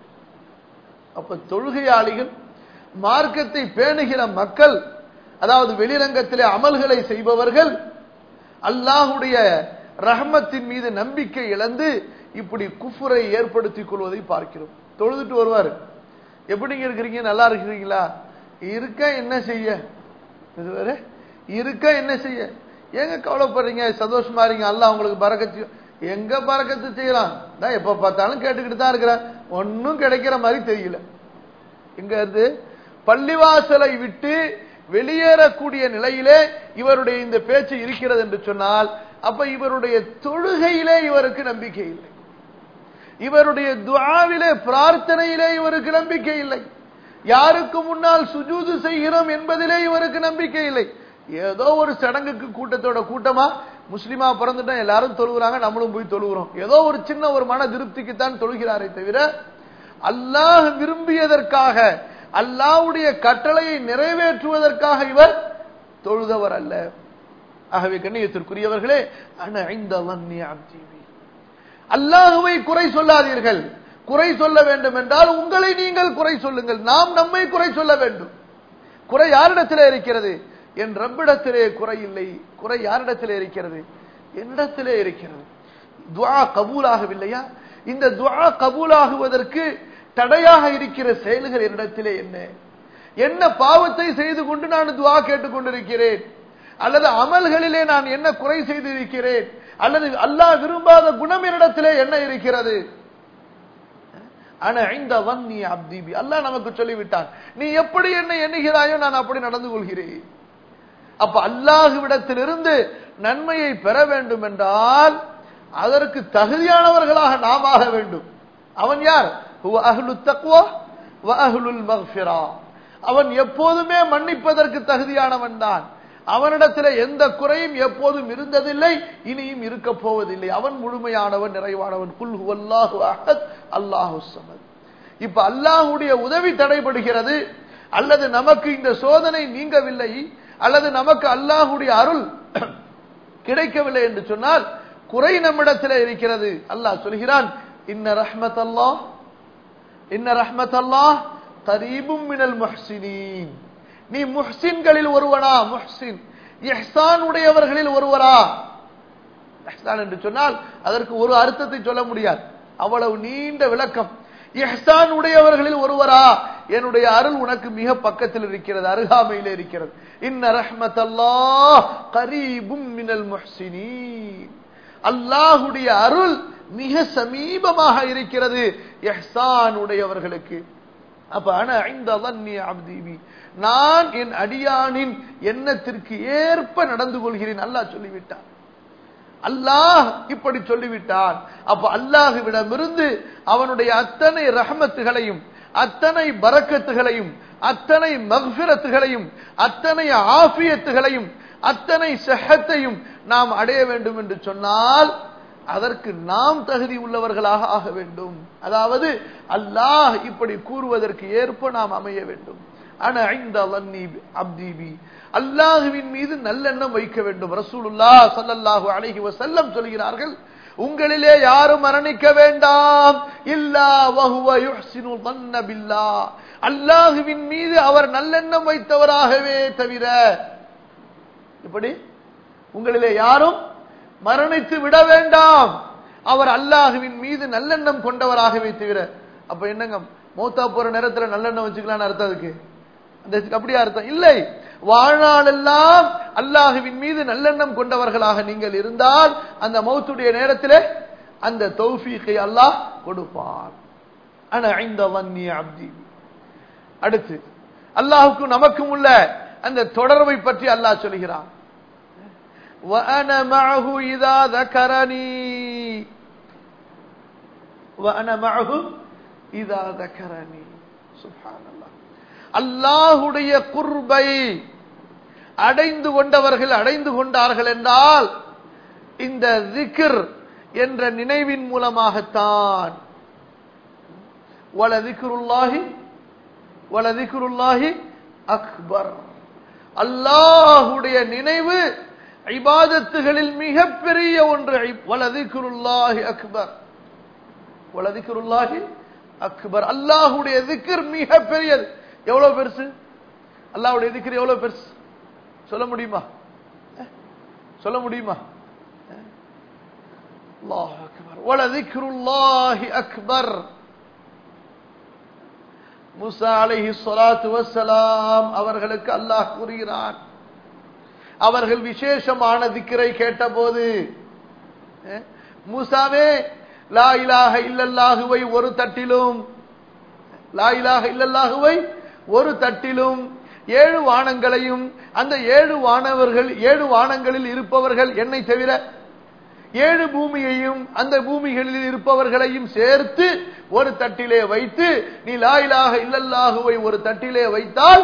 S1: அப்ப தொழுகையாளிகள் மார்க்கத்தை பேணுகிற மக்கள் அதாவது வெளிரங்கத்திலே அமல்களை செய்பவர்கள் அல்லாஹுடைய ரஹமத்தின் மீது நம்பிக்கை இழந்து இப்படி குஃபுரை ஏற்படுத்திக் கொள்வதை பார்க்கிறோம் தொழுதுட்டு வருவார் எப்படிங்க இருக்கிறீங்க நல்லா இருக்கிறீங்களா இருக்க என்ன செய்ய இது வேற இருக்க என்ன செய்ய ஏங்க கவலைப்படுறீங்க சந்தோஷமா இருங்க அல்லாஹ் உங்களுக்கு பறக்கத்து எங்க பறக்கத்து செய்யலாம் நான் எப்ப பார்த்தாலும் கேட்டுக்கிட்டு தான் இருக்கிறேன் ஒன்னும் கிடைக்கிற மாதிரி தெரியல எங்க இருந்து பள்ளிவாசலை விட்டு வெளியேறக்கூடிய நிலையிலே இவருடைய இந்த பேச்சு இருக்கிறது என்று சொன்னால் அப்ப இவருடைய தொழுகையிலே இவருக்கு நம்பிக்கை இல்லை இவருடைய துஆவிலே பிரார்த்தனையிலே இவருக்கு நம்பிக்கை இல்லை யாருக்கு முன்னால் சுஜூது செய்கிறோம் என்பதிலே இவருக்கு நம்பிக்கை இல்லை ஏதோ ஒரு சடங்குக்கு கூட்டத்தோட கூட்டமா முஸ்லிமா பிறந்துட்டா எல்லாரும் தொழுகிறாங்க நம்மளும் போய் தொழுகிறோம் ஏதோ ஒரு சின்ன ஒரு மன திருப்திக்கு தான் தொழுகிறாரே தவிர அல்லாஹ் விரும்பியதற்காக அல்லாஹ்வுடைய கட்டளையை நிறைவேற்றுவதற்காக இவர் தொழுதவர் அல்ல ஆகவே கண்ணியத்திற்குரியவர்களே அன ஐந்த அல்லாஹுவை குறை சொல்லாதீர்கள் குறை சொல்ல வேண்டும் என்றால் உங்களை நீங்கள் குறை சொல்லுங்கள் நாம் நம்மை குறை சொல்ல வேண்டும் குறை யாரிடத்திலே இருக்கிறது என் ரப்பிடத்திலே குறை இல்லை குறை யாரிடத்திலே இருக்கிறது என்னிடத்திலே இருக்கிறது துஆ கபூலாகவில்லையா இந்த துஆ கபூலாகுவதற்கு தடையாக இருக்கிற செயல்கள் என்னிடத்திலே என்ன என்ன பாவத்தை செய்து கொண்டு நான் துஆ கேட்டுக்கொண்டிருக்கிறேன் அல்லது அமல்களிலே நான் என்ன குறை செய்து இருக்கிறேன் அல்லது அல்லாஹ் விரும்பாத குணம் என்னிடத்திலே என்ன இருக்கிறது ஆனா இந்த வன்னி அப்தீபி அல்லாஹ் நமக்கு சொல்லிவிட்டான் நீ எப்படி என்ன எண்ணுகிறாயோ நான் அப்படி நடந்து கொள்கிறேன் அப்ப அல்லாஹுவிடத்திலிருந்து நன்மையை பெற வேண்டும் என்றால் அதற்கு தகுதியானவர்களாக நாம் ஆக வேண்டும் அவன் யார் ஹுவ அஹ்லு தக்வா வ அஹ்லுல் மக்ஃபிரா அவன் எப்போதுமே மன்னிப்பதற்கு தகுதியானவன் தான் அவனிடத்தில் எந்த குறையும் எப்போதும் இருந்ததில்லை இனியும் இருக்க போவதில்லை அவன் முழுமையானவன் நிறைவானவன் குல் ஹுவல்லாஹு அஹத் அல்லாஹு சமத் இப்ப அல்லாஹுடைய உதவி தடைபடுகிறது அல்லது நமக்கு இந்த சோதனை நீங்கவில்லை அல்லது நமக்கு அல்லாஹுடைய அருள் கிடைக்கவில்லை என்று சொன்னால் குறை நம்மிடத்தில் இருக்கிறது அல்லாஹ் சொல்கிறான் இன்ன ரஹ்மத் அல்லாஹ் இன்ன ரஹ்மத் அல்லாஹ் கரீபும் மினல் முஹ்சினீன் நீ முஹ்சின்களில் ஒருவனா முஹ்சின் இஹ்சான் உடையவர்களில் ஒருவரா இஹ்சான் என்று சொன்னால் அதற்கு ஒரு அர்த்தத்தை சொல்ல முடியாது அவ்வளவு நீண்ட விளக்கம் இஹ்சான் உடையவர்களில் ஒருவரா என்னுடைய அருள் உனக்கு மிக பக்கத்தில் இருக்கிறது அருகாமையில் இருக்கிறது இன்ன ரஹ்மத் அல்லாஹ் கரீபும் மினல் முஹ்சினீன் அல்லாஹுடைய அருள் மிக சமீபமாக இருக்கிறது எஹ்சான் உடையவர்களுக்கு அப்ப ஆனா ஐந்த அப்தீபி நான் என் அடியானின் எண்ணத்திற்கு ஏற்ப நடந்து கொள்கிறேன் அல்லாஹ் சொல்லிவிட்டான் அல்லாஹ் இப்படி சொல்லிவிட்டான் அப்ப அல்லாஹுவிடமிருந்து அவனுடைய அத்தனை ரஹமத்துகளையும் அத்தனை பரக்கத்துகளையும் அத்தனை மக்பிரத்துகளையும் அத்தனை ஆபியத்துகளையும் அத்தனை செஹத்தையும் நாம் அடைய வேண்டும் என்று சொன்னால் அதற்கு நாம் தகுதி உள்ளவர்களாக ஆக வேண்டும் அதாவது அல்லாஹ் இப்படி கூறுவதற்கு ஏற்ப நாம் அமைய வேண்டும் ஆனா ஐந்த அப்தீபி அல்லாஹுவின் மீது நல்லெண்ணம் வைக்க வேண்டும் ரசூலுல்லா சல்லல்லாஹு அலைஹி வஸல்லம் சொல்கிறார்கள் உங்களிலே யாரும் மரணிக்க வேண்டாம் இல்லா வஹுவ யுஹ்சினு ظن பில்லாஹ் அல்லாஹுவின் மீது அவர் நல்லெண்ணம் வைத்தவராகவே தவிர இப்படி உங்களிலே யாரும் மரணித்து விட வேண்டாம் அவர் அல்லாஹுவின் மீது நல்லெண்ணம் கொண்டவராகவே தவிர அப்ப என்னங்க மூத்தா போற நேரத்துல நல்லெண்ணம் வச்சுக்கலாம்னு அர்த்தம் அதுக்கு அந்த அப்படியா அர்த்தம் இல்லை வாழ்நாளெல்லாம் அல்லாஹுவின் மீது நல்லெண்ணம் கொண்டவர்களாக நீங்கள் இருந்தால் அந்த மௌத்துடைய நேரத்திலே அந்த தௌஃபீக்கை அல்லாஹ் கொடுப்பார் ஆனா ஐந்த வன்னிய அப்தி அடுத்து அல்லாஹுக்கும் நமக்கும் உள்ள அந்த தொடர்பை பற்றி அல்லாஹ் சொல்கிறான் وأنا معه إذا ذكرني وأنا معه إذا ذكرني سبحان الله அல்லாஹுடைய குர்பை அடைந்து கொண்டவர்கள் அடைந்து கொண்டார்கள் என்றால் இந்த திக்ர் என்ற நினைவின் மூலமாகத்தான் வலதிக்ருல்லாஹி வலதிக்ருல்லாஹி அக்பர் அல்லாஹுடைய நினைவு இபாதத்துகளில் மிகப்பெரிய ஒன்று வலதிக்ருல்லாஹி அக்பர் வலதிக்ருல்லாஹி அக்பர் அல்லாஹுடைய திக்ர் மிக பெரியது எவ்வளவு பெருசு அல்லாஹுடைய திக்ர் எவ்வளவு பெருசு சொல்ல முடியுமா சொல்ல முடியுமா அல்லாஹ் அக்பர் வலதிக்ருல்லாஹி அக்பர் முசா அலைஹி ஸலாத்து வஸ்ஸலாம் அவர்களுக்கு அல்லாஹ் கூறுகிறான் அவர்கள் விசேஷமான திக்கரை கேட்டபோது மூசாவே லா இலாக இல்லல்லாகுவை ஒரு தட்டிலும் லா இலாக இல்லல்லாகுவை ஒரு தட்டிலும் ஏழு வானங்களையும் அந்த ஏழு வானவர்கள் ஏழு வானங்களில் இருப்பவர்கள் என்னை தவிர ஏழு பூமியையும் அந்த பூமிகளில் இருப்பவர்களையும் சேர்த்து ஒரு தட்டிலே வைத்து நீ லாயிலாக இல்லல்லாகுவை ஒரு தட்டிலே வைத்தால்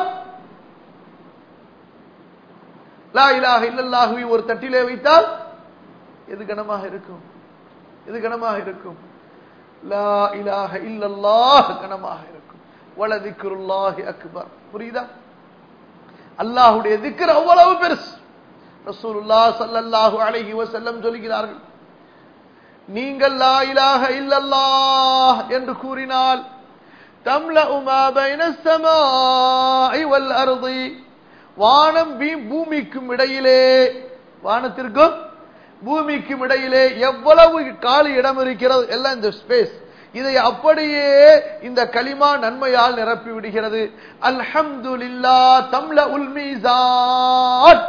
S1: லா இலாக இல்லல்லாகுவை ஒரு தட்டிலே வைத்தால் எது கனமாக இருக்கும் எது கனமாக இருக்கும் லா இலாக இல்லல்லாஹ் கனமாக இருக்கும் வல திக்ருல்லாஹி அக்பர் புரியுதா அல்லாஹுடைய திக்ர் அவ்வளவு பெருசு ரசூலுல்லாஹ் ஸல்லல்லாஹு அலைஹி வஸல்லம் சொல்கிறார்கள் நீங்கள் லா இலாஹ இல்லல்லாஹ் என்று கூறினால் தம்லஉ மா பைன ஸமாஇ வல் அர்தி வானம் பூமிக்கும் இடையிலே வானத்திற்கும் பூமிக்கும் இடையிலே எவ்வளவு காலி இடம் இருக்கிறது எல்லாம் இந்த ஸ்பேஸ் இதை அப்படியே இந்த களிமா நன்மையால் நிரப்பி விடுகிறது அல்ஹம்துலில்லா தம்ல உல் மீசான்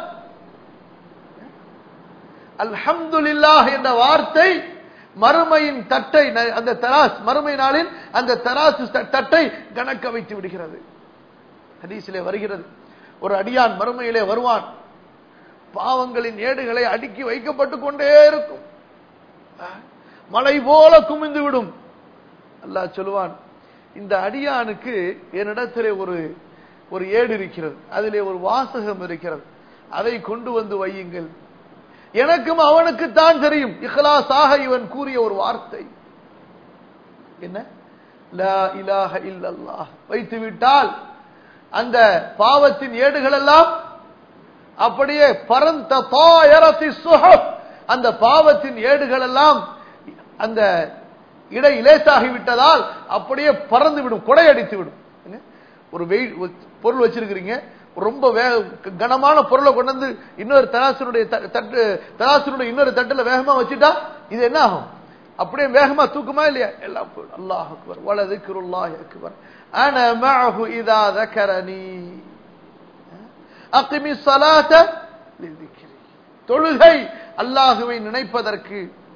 S1: அல்ஹம்துலில்லாஹ் என்ற வார்த்தை மறுமையின் தட்டை அந்த தராஸ் மறுமை நாளின் அந்த தராசு தட்டை கணக்க வைத்து விடுகிறது ஹதீஸிலே வருகிறது ஒரு அடியான் மறுமையிலே வருவான் பாவங்களின் ஏடுகளை அடுக்கி வைக்கப்பட்டு கொண்டே இருக்கும் மலை போல குமிந்து விடும் அல்லாஹ் சொல்லுவான் இந்த அடியானுக்கு என்னிடத்திலே ஒரு ஒரு ஏடு இருக்கிறது அதிலே ஒரு வாசகம் இருக்கிறது அதை கொண்டு வந்து வையுங்கள் எனக்கும் அவனுக்கு தான் தெரியும் இஹ்லாஸாக இவன் கூறிய ஒரு வார்த்தை என்ன லா இலாஹ இல்லல்லாஹ் வைத்து விட்டால் அந்த பாவத்தின் ஏடுகள் எல்லாம் அப்படியே பரந்த தாயரத்தி சுஹப் அந்த பாவத்தின் ஏடுகள் எல்லாம் அந்த இடை லேசாகி விட்டதால் அப்படியே பறந்து விடும் கொடையடித்து விடும் ஒரு வெயில் பொருள் வச்சிருக்கிறீங்க ரொம்ப வேக கனமான பொருளை கொண்டு வந்து இன்னொரு தராசனுடைய தட்டு தராசனுடைய இன்னொரு தட்டுல வேகமா வச்சுட்டா இது என்ன ஆகும் அப்படியே வேகமா தூக்குமா இல்லையா எல்லாம் போயிடும் அல்லாஹ் அக்பர் வலது கிருல்லாஹ் அக்பர் அன மஅஹு இதா ذكرني அகிமி ஸலாத லிذிக்ரி தொழுகை அல்லாஹ்வை நினைப்பதற்கு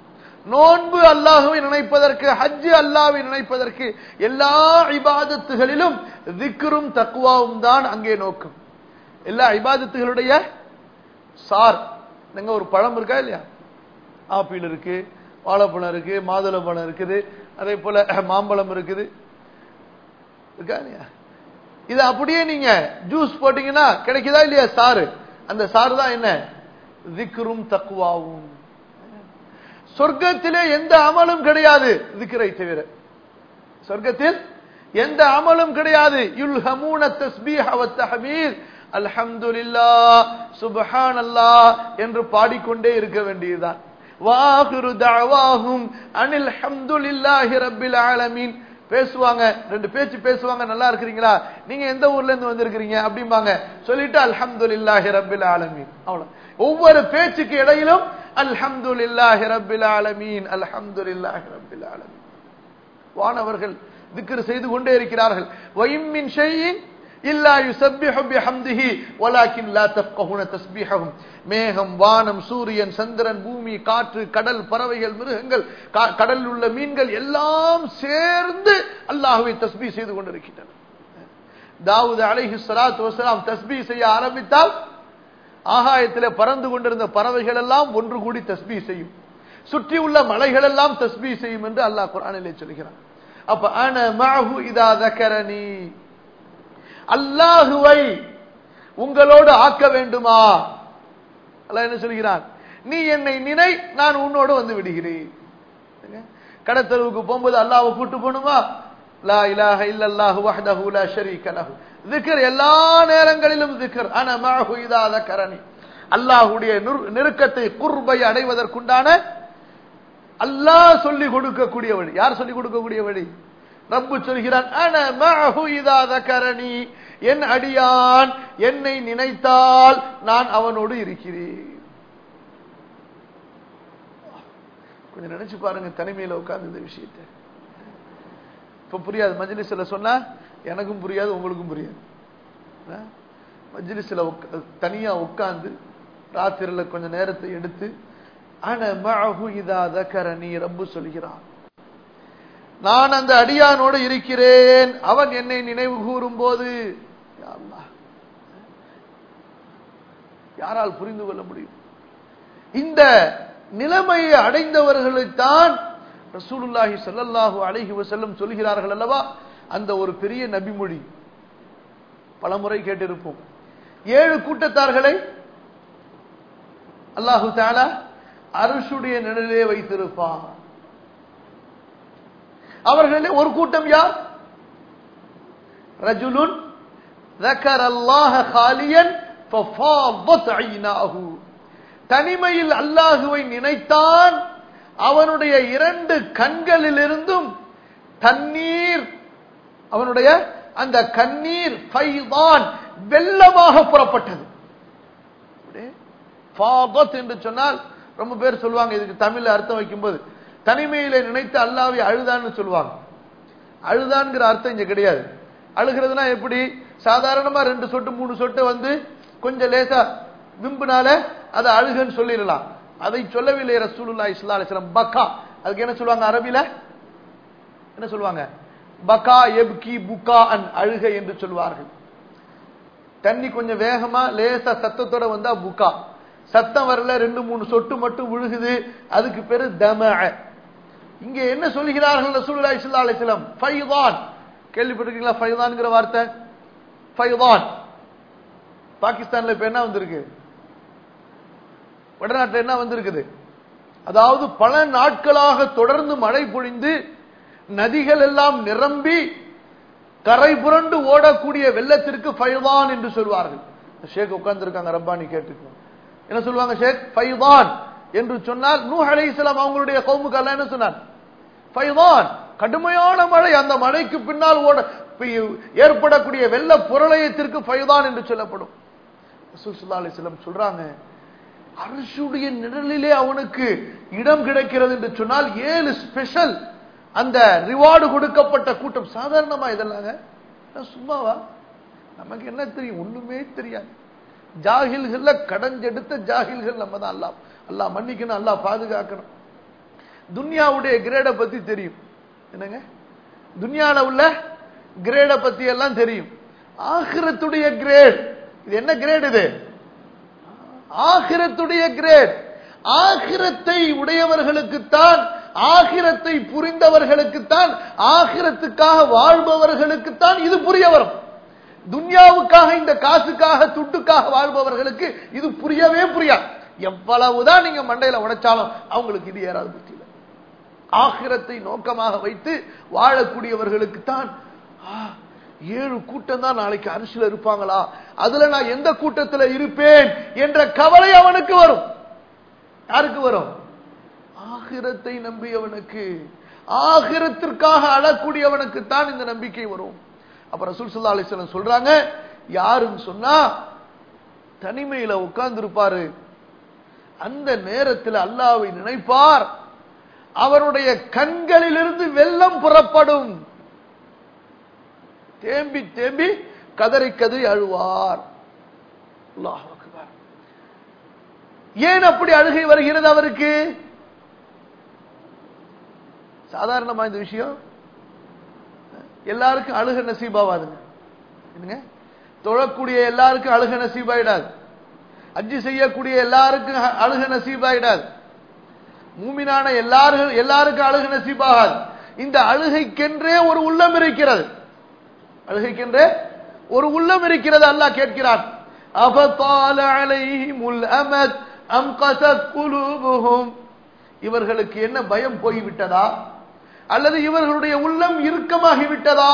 S1: நோன்பு அல்லாஹுவை நினைப்பதற்கு ஹஜ்ஜு அல்லாஹ்வை நினைப்பதற்கு எல்லா இபாதத்துகளிலும் திக்ரும் தக்குவாவும் தான் அங்கே நோக்கம் எல்லா இபாதத்துகளுடைய சார் நீங்க ஒரு பழம் இருக்கா இல்லையா ஆப்பிள் இருக்கு வாழைப்பழம் இருக்கு மாதுளம்பழம் இருக்குது அதே போல மாம்பழம் இருக்குது இருக்கா இல்லையா இது அப்படியே நீங்க ஜூஸ் போட்டீங்கன்னா கிடைக்குதா இல்லையா சாறு அந்த சாறு தான் என்ன திக்ரும் தக்குவாவும் சொர்க்கத்திலே எந்த அமலும் கிடையாது திக்ரை தவிர சொர்க்கத்தில் எந்த அமலும் கிடையாது யுல்ஹமூன தஸ்பீஹ வ தஹ்மீத் அல்ஹம்துலில்லாஹ் சுப்ஹானல்லாஹ் என்று பாடிக்கொண்டே இருக்க வேண்டியதுதான் வாஹிரு தஅவாஹும் அனில் ஹம்துலில்லாஹி ரப்பில் ஆலமீன் பேசுவாங்க ரெண்டு பேச்சு பேசுவாங்க நல்லா இருக்கிறீங்களா நீங்க எந்த ஊர்ல இருந்து வந்திருக்கிறீங்க அப்படிம்பாங்க சொல்லிட்டு அல்ஹம்துலில்லாஹி ரப்பில் ஆலமீன் அவ்வளவு ஒவ்வொரு பேச்சுக்கு இடையிலும் அல்ஹம்துலில்லாஹி ரப்பில் ஆலமீன் அல்ஹம்துலில்லாஹி ரப்பில் ஆலமீன் வானவர்கள் திக்ர் செய்து கொண்டே இருக்கிறார்கள் வயிம்மின் ஷையின் இல்லா யுசப்பிஹு பிஹம்திஹி வலாக்கின் லா தஃப்கஹுன தஸ்பீஹஹும் மேகம் வானம் சூரியன் சந்திரன் பூமி காற்று கடல் பறவைகள் மிருகங்கள் கா- கடலில் உள்ள மீன்கள் எல்லாம் சேர்ந்து அல்லாஹ்வை தஸ்பீஹ் செய்து கொண்டிருக்கின்றன தாவூத் அலைஹி ஸலாத்து வஸலாம் தஸ்பீஹ் செய்ய ஆரம்பித்தால் ஆகாயத்திலே பறந்து கொண்டிருந்த பறவைகள் எல்லாம் ஒன்று கூடி தஸ்பீஹ் செய்யும் சுற்றி உள்ள மலைகள் எல்லாம் தஸ்பீஹ் செய்யும் என்று அல்லாஹ் குர்ஆனிலே சொல்கிறான் அப்ப அன மஅஹு இதா தக்கரனி அல்லாஹுவை உங்களோடு ஆக்க வேண்டுமா அல்லாஹ் என்ன சொல்கிறான் நீ என்னை நினை நான் உன்னோடு வந்து விடுகிறேன் கடத்தருவுக்கு போகும்போது அல்லாஹ்வை கூட்டு போகணுமா லா இலாஹ இல்லல்லாஹு வஹ்தஹு லா ஷரீக லஹு திக்ர் எல்லா நேரங்களிலும் திக்ர் அன மஅஹு இதா தக்கரனி அல்லாஹ்வுடைய நிரு- நெருக்கத்தை குர்பை அடைவதற்குண்டான அல்லாஹ் சொல்லி கொடுக்கக்கூடிய வழி யார் சொல்லி கொடுக்கக்கூடிய வழி ரப்பு சொல்கிறான் அன மஅஹு இதா தக்கரனி என் அடியான் என்னை நினைத்தால் நான் அவனோடு இருக்கிறேன் கொஞ்சம் நினைச்சு பாருங்க தனிமையில உட்கார்ந்து இந்த விஷயத்தை இப்ப புரியாது மஜ்லிஸ்ல சொன்னா எனக்கும் புரியாது உங்களுக்கும் புரியாது ஆ? மஜ்லிஸ்ல உக்க- தனியா உட்கார்ந்து ராத்திரில கொஞ்ச நேரத்தை எடுத்து அன மஅஹு இதா தக்கரனி ரப்பு சொல்கிறான் நான் அந்த அடியானோடு இருக்கிறேன் அவன் என்னை நினைவு கூறும் போது யா அல்லாஹ். யாரால் புரிந்து கொள்ள முடியும் இந்த நிலைமையை அடைந்தவர்களைத்தான் ரசூலுல்லாஹி ஸல்லல்லாஹு அலைஹி வஸல்லம் சொல்கிறார்கள் அல்லவா அந்த ஒரு பெரிய நபிமொழி பலமுறை கேட்டிருப்போம் ஏழு கூட்டத்தார்களை அல்லாஹு தஆலா அருஷுடைய நிழலிலே வைத்திருப்பான் அவர்களிலே ஒரு கூட்டம் யார் ரஜுலுன் ذكر الله خاليا ففاضت عيناه தனிமையில் அல்லாஹுவை நினைத்தான் அவனுடைய இரண்டு கண்களிலிருந்தும் தண்ணீர் அவனுடைய அந்த கண்ணீர் ஃபைதான் வெள்ளமாக புறப்பட்டது அப்படியே ஃபாதத் என்று சொன்னால் ரொம்ப பேர் சொல்லுவாங்க இதுக்கு தமிழ்ல அர்த்தம் வைக்கும்போது தனிமையில நினைத்து அல்லாவை அழுதான்னு சொல்லுவாங்க அழுதான்ங்கிற அர்த்தம் இங்க கிடையாது அழுகிறதுனா எப்படி சாதாரணமா ரெண்டு சொட்டு மூணு சொட்டு வந்து கொஞ்சம் லேசா விம்புனால அதை அழுகன்னு சொல்லிடலாம் அதை சொல்லவில்லை ரசூலுல்லாஹி ஸல்லல்லாஹு அலைஹி வஸல்லம் பக்கா அதுக்கு என்ன சொல்லுவாங்க அரபில என்ன சொல்லுவாங்க பக்கா எப்கி புக்கா அன் அழுகை என்று சொல்வார்கள் தண்ணி கொஞ்சம் வேகமா லேசா சத்தத்தோட வந்தா புக்கா சத்தம் வரல ரெண்டு மூணு சொட்டு மட்டும் விழுகுது அதுக்கு பேரு தம இங்க என்ன சொல்கிறார்கள் ரசூலுல்லாஹி ஸல்லல்லாஹு அலைஹி வஸல்லம் ஃபைதான் கேள்விப்பட்டிருக்கீங்களா ஃபைதான்ங்கிற வார்த்தை ஃபைதான் பாகிஸ்தான்ல இப்ப என்ன வந்திருக்கு வடநாட்டுல என்ன வந்திருக்குது அதாவது பல நாட்களாக தொடர்ந்து மழை பொழிந்து நதிகள் எல்லாம் நிரம்பி கரை புரண்டு ஓடக்கூடிய வெள்ளத்திற்கு ஃபைதான் என்று சொல்வார்கள் ஷேக் உட்கார்ந்திருக்காங்க ரப்பானி கேட்டுக்கோ என்ன சொல்லுவாங்க ஷேக் ஃபைதான் என்று சொன்னால் நூ அலைஹிஸ்ஸலாம் அவங்களுடைய கவுமுக்கு அல்ல என்ன சொன்னார் ஃபைதான் கடுமையான மழை அந்த மழைக்கு பின்னால் ஓட பி- ஏற்படக்கூடிய வெள்ள புரளயத்திற்கு ஃபைதான் என்று சொல்லப்படும் ரசூல் ஸல்லல்லாஹு அலைஹி வஸல்லம் சொல்றாங்க அரசுடைய நிழலிலே அவனுக்கு இடம் கிடைக்கிறது என்று சொன்னால் ஏழு ஸ்பெஷல் அந்த ரிவார்டு கொடுக்கப்பட்ட கூட்டம் சாதாரணமா இதெல்லாங்க நான் சும்மாவா நமக்கு என்ன தெரியும் ஒண்ணுமே தெரியாது ஜாகில்கள்ல கடஞ்செடுத்த ஜாகில்கள் நம்ம தான் அல்லாஹ் அல்லாஹ் மன்னிக்கணும் அல்லாஹ் பாதுகாக்கணும் துன்யாவுடைய கிரேட பத்தி தெரியும் என்னங்க துன்யால உள்ள கிரேட பத்தி எல்லாம் தெரியும் ஆகிரத்துடைய கிரேட் இது என்ன கிரேட் இது ஆகிரத்துடைய கிரேட் ஆகிரத்தை உடையவர்களுக்குத்தான் ஆகிரத்தை புரிந்தவர்களுக்குத்தான் ஆகிரத்துக்காக வாழ்பவர்களுக்குத்தான் இது புரிய வரும் துன்யாவுக்காக இந்த காசுக்காக துட்டுக்காக வாழ்பவர்களுக்கு இது புரியவே புரியாது எவ்வளவுதான் நீங்க மண்டையில உடைச்சாலும் அவங்களுக்கு இது ஏறாது புத்தியில ஆகிரத்தை நோக்கமாக வைத்து வாழக்கூடியவர்களுக்கு தான் ஏழு கூட்டம் தான் நாளைக்கு அரசியல் இருப்பாங்களா அதுல நான் எந்த கூட்டத்தில் இருப்பேன் என்ற கவலை அவனுக்கு வரும் யாருக்கு வரும் ஆகிரத்தை நம்பியவனுக்கு ஆகிரத்திற்காக அழக்கூடியவனுக்கு தான் இந்த நம்பிக்கை வரும் அப்ப ரசூல் சுல்லா அலிஸ்லாம் சொல்றாங்க யாருன்னு சொன்னா தனிமையில உட்கார்ந்து இருப்பாரு அந்த நேரத்தில் அல்லாவை நினைப்பார் அவருடைய கண்களிலிருந்து வெள்ளம் புறப்படும் தேம்பி தேம்பி கதறி கதறி அழுவார் ஏன் அப்படி அழுகை வருகிறது அவருக்கு சாதாரணமா இந்த விஷயம் எல்லாருக்கும் அழுக நசீபாவாதுங்க என்னங்க தொழக்கூடிய எல்லாருக்கும் அழுக நசீபாயிடாது அஜி செய்யக்கூடிய எல்லாருக்கும் அழுக நசீபாயிடாது மூமினான எல்லாரும் எல்லாருக்கும் அழுக நசீபாகாது இந்த அழுகைக்கென்றே ஒரு உள்ளம் இருக்கிறது அழுகைக்கென்றே ஒரு உள்ளம் இருக்கிறது அல்லாஹ் கேட்கிறான் அபத்தால அலைஹிமுல் அமத் அம் கசத் குலூபுஹும் இவர்களுக்கு என்ன பயம் போய்விட்டதா அல்லது இவர்களுடைய உள்ளம் இறுக்கமாகி விட்டதா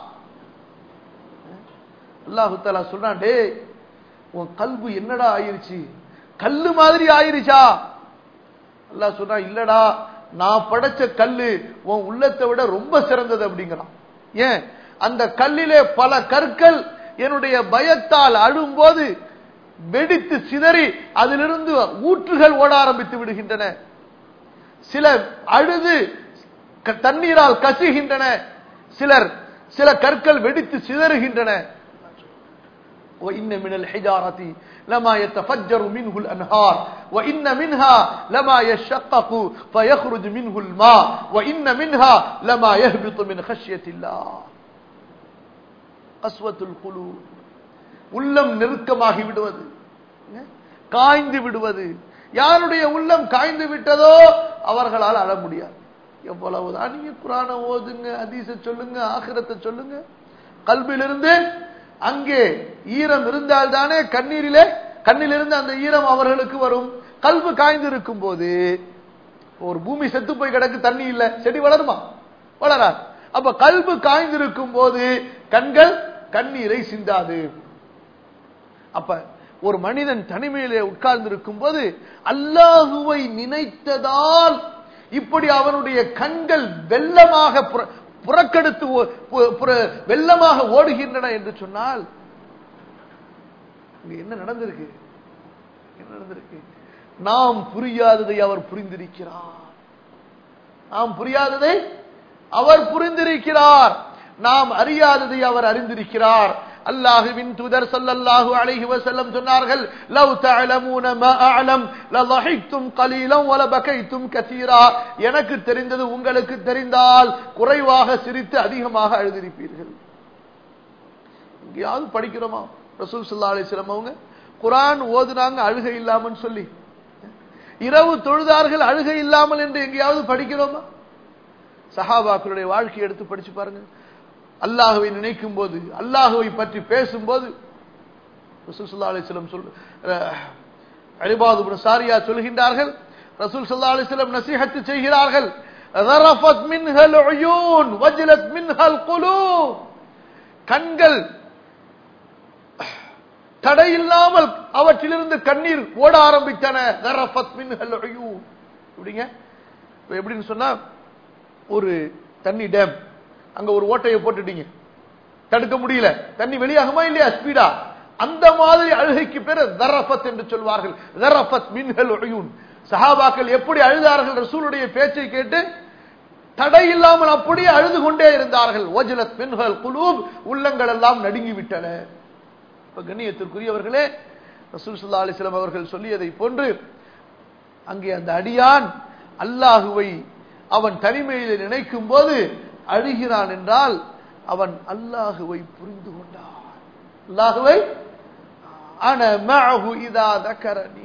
S1: அல்லாஹு தாலா சொல்றான் டே உன் கல்பு என்னடா ஆயிருச்சு கல்லு மாதிரி ஆயிருச்சா அல்லாஹ் சொல்றா இல்லடா நான் படைச்ச கல்லு உன் உள்ளத்தை விட ரொம்ப சிறந்தது அப்படிங்கிறான் ஏன் அந்த கல்லிலே பல கற்கள் என்னுடைய பயத்தால் அழும்போது வெடித்து சிதறி அதிலிருந்து ஊற்றுகள் ஓட ஆரம்பித்து விடுகின்றன சில அழுது தண்ணீரால் கசுகின்றன சிலர் சில கற்கள் வெடித்து சிதறுகின்றன وإن من الحجارة لما يتفجر منه الأنهار وإن منها لما يشقق فيخرج منه الماء وإن منها لما يهبط من خشية الله قسوة القلوب உள்ளம் நெருக்கமாகி விடுவது காய்ந்து விடுவது யாருடைய உள்ளம் காய்ந்து விட்டதோ அவர்களால் அழ முடியாது எவ்வளவுதான் நீங்க குரான ஓதுங்க அதீச சொல்லுங்க ஆகிரத்தை சொல்லுங்க கல்வியிலிருந்து அங்கே ஈரம் இருந்தால் தானே கண்ணீரிலே கண்ணிலிருந்து அந்த ஈரம் அவர்களுக்கு வரும் கல்வி காய்ந்து இருக்கும் போது ஒரு பூமி செத்து போய் கிடக்கு தண்ணி இல்ல செடி வளருமா வளராது அப்ப கல்வி காய்ந்திருக்கும் போது கண்கள் கண்ணீரை சிந்தாது அப்ப ஒரு மனிதன் தனிமையிலே உட்கார்ந்து இருக்கும் போது அல்லாஹுவை நினைத்ததால் இப்படி அவனுடைய கண்கள் வெள்ளமாக புறக்கெடுத்து வெள்ளமாக ஓடுகின்றன என்று சொன்னால் என்ன நடந்திருக்கு என்ன நடந்திருக்கு நாம் புரியாததை அவர் புரிந்திருக்கிறார் நாம் புரியாததை அவர் புரிந்திருக்கிறார் நாம் அறியாததை அவர் அறிந்திருக்கிறார் அல்லாஹுவின் தூதர் ஸல்லல்லாஹு அலைஹி வஸல்லம் சொன்னார்கள் லவ் தஅலமூன மா அஅலம் லضحكتم قليلا ولبكيتم كثيرا எனக்கு தெரிந்தது உங்களுக்கு தெரிந்தால் குறைவாக சிரித்து அதிகமாக அழுதிருப்பீர்கள் எங்கேயாவது படிக்கிறோமா ரசூல் ஸல்லல்லாஹு அலைஹி வஸல்லம் அவங்க குர்ஆன் ஓதுனாங்க அழுகை இல்லாமன்னு சொல்லி இரவு தொழுதார்கள் அழுகை இல்லாமல் என்று எங்கேயாவது படிக்கிறோமா சஹாபாக்களுடைய வாழ்க்கையை எடுத்து படிச்சு பாருங்க அல்லாஹுவை நினைக்கும் போது அல்லாஹுவை பற்றி பேசும்போது ரசூல் சல்லா அலிஸ்லம் சொல் அலிபாது சாரியா சொல்கின்றார்கள் ரசூல் சல்லா அலிஸ்லம் நசீஹத்து செய்கிறார்கள் ذرفت منها العيون وجلت منها القلوب கண்கள் தடையில்லாமல் அவற்றிலிருந்து கண்ணீர் ஓட ஆரம்பித்தன ذرفت منها العيون எப்படிங்க எப்படின்னு சொன்னா ஒரு தண்ணி டேம் அங்க ஒரு ஓட்டையை போட்டுட்டீங்க தடுக்க முடியல தண்ணி வெளியாகுமா இல்லையா ஸ்பீடா அந்த மாதிரி அழுகைக்கு பேர் தரஃபத் என்று சொல்வார்கள் தரஃபத் மின்ஹல் உயூன் சஹாபாக்கள் எப்படி அழுதார்கள் ரசூலுடைய பேச்சை கேட்டு தடை இல்லாமல் அப்படியே அழுது கொண்டே இருந்தார்கள் ஓஜலத் மின்ஹல் குலூப் உள்ளங்கள் எல்லாம் நடுங்கி விட்டன இப்ப கண்ணியத்திற்குரியவர்களே ரசூல் சுல்லா அலிஸ்லாம் அவர்கள் சொல்லியதை போன்று அங்கே அந்த அடியான் அல்லாஹுவை அவன் தனிமையிலே நினைக்கும் போது அழுகிறான் என்றால் அவன் அல்லாஹுவை புரிந்து கொண்டான் அல்லாஹுவை அன மஅஹு இதா தக்கரனி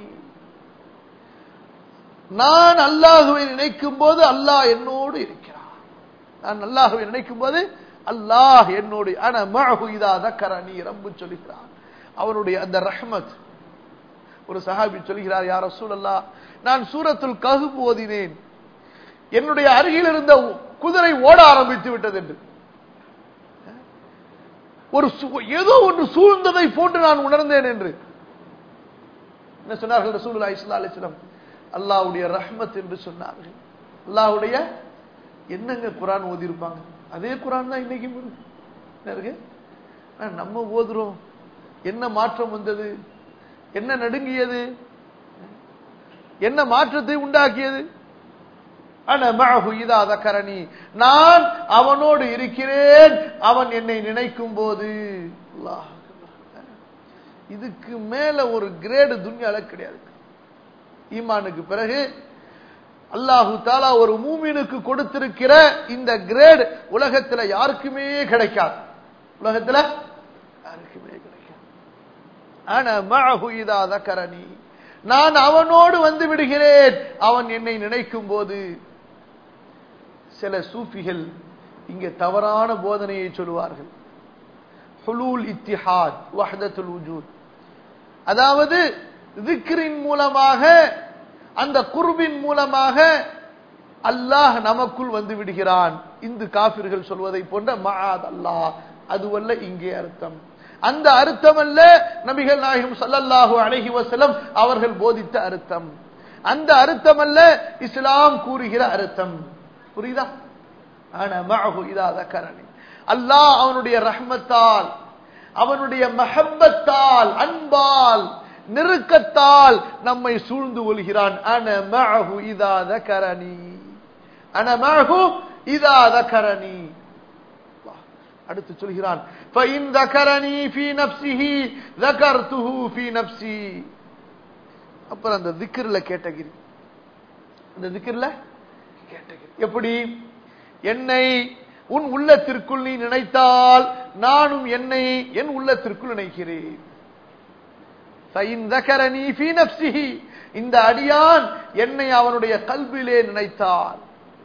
S1: நான் அல்லாஹுவை நினைக்கும் போது அல்லாஹ் என்னோடு இருக்கிறான் நான் அல்லாஹுவை நினைக்கும் போது அல்லாஹ் என்னோடு அன மஅஹு இதா தக்கரனி ரப்பு சொல்கிறான் அவனுடைய அந்த ரஹ்மத் ஒரு சஹாபி சொல்கிறார் யார் ரசூலல்லாஹ் நான் சூரத்துல் கஹ்ப் ஓதினேன் என்னுடைய அருகில் இருந்த குதிரை ஓட ஆரம்பித்து விட்டது என்று ஒரு சு- ஏதோ ஒன்று சூழ்ந்ததை போன்று நான் உணர்ந்தேன் என்று என்ன சொன்னார்கள் ரசூலுல்லாஹி ஸல்லல்லாஹு அலைஹி வஸல்லம் அல்லாஹ்வுடைய ரஹ்மத் என்று சொன்னார்கள் அல்லாஹ்வுடைய என்னங்க குர்ஆன் ஓதி இருப்பாங்க அதே குர்ஆன் தான் இன்னைக்கு இருக்கு. என்ன இருக்கு ஆனா நம்ம ஓதுறோம் என்ன மாற்றம் வந்தது என்ன நடுங்கியது என்ன மாற்றத்தை உண்டாக்கியது அன மஅஹு இதா தக்கரனி நான் அவனோடு இருக்கிறேன் அவன் என்னை நினைக்கும் போது அல்லாஹ் அக்பர். இதுக்கு மேல ஒரு கிரேடு துன்யால கிடையாது ஈமானுக்கு பிறகு அல்லாஹு தாலா ஒரு மூமினுக்கு கொடுத்திருக்கிற இந்த கிரேட் உலகத்துல யாருக்குமே கிடைக்காது உலகத்துல யாருக்குமே கிடைக்காது ஆனா மஅஹு இதா தக்கரனி நான் அவனோடு வந்து விடுகிறேன் அவன் என்னை நினைக்கும் போது சில சூஃபிகள் இங்கே தவறான போதனையை சொல்லுவார்கள் ஹுலூல் இத்திஹாத் வஹ்தத்துல் வஜூத் அதாவது திக்ரின் மூலமாக அந்த குர்பின் மூலமாக அல்லாஹ் நமக்குள் வந்து விடுகிறான் இந்து காபிர்கள் சொல்வதை போன்ற மஆத் அல்லாஹ் அதுவல்ல இங்கே அர்த்தம் அந்த அர்த்தம் அல்ல நபிகள் நாயகம் ஸல்லல்லாஹு அலைஹி வஸல்லம் அவர்கள் போதித்த அர்த்தம் அந்த அர்த்தம் அல்ல இஸ்லாம் கூறுகிற அர்த்தம் புரியுதா ஆனா மஅஹு இதா தக்கரனி அல்லாஹ் அவனுடைய ரஹ்மத்தால் அவனுடைய மஹப்பத்தால் அன்பால் நெருக்கத்தால் நம்மை சூழ்ந்து கொள்கிறான் அன மஅஹு இதா தக்கரனி அன மஅஹு இதா தக்கரனி அடுத்து சொல்கிறான் فَإِنْ ذَكَرَنِي فِي نَفْسِهِ ذَكَرْتُهُ فِي نَفْسِي அப்புறம் அந்த திக்ர்ல கேட்டகிரி அந்த திக்ர்ல கேட்டகிரி எப்படி என்னை உன் உள்ளத்திற்குள் நீ நினைத்தால் நானும் என்னை என் உள்ளத்திற்குள் நினைக்கிறேன் فَإِنْ ذَكَرَنِي فِي نَفْسِهِ இந்த அடியான் என்னை அவனுடைய கல்விலே நினைத்தால்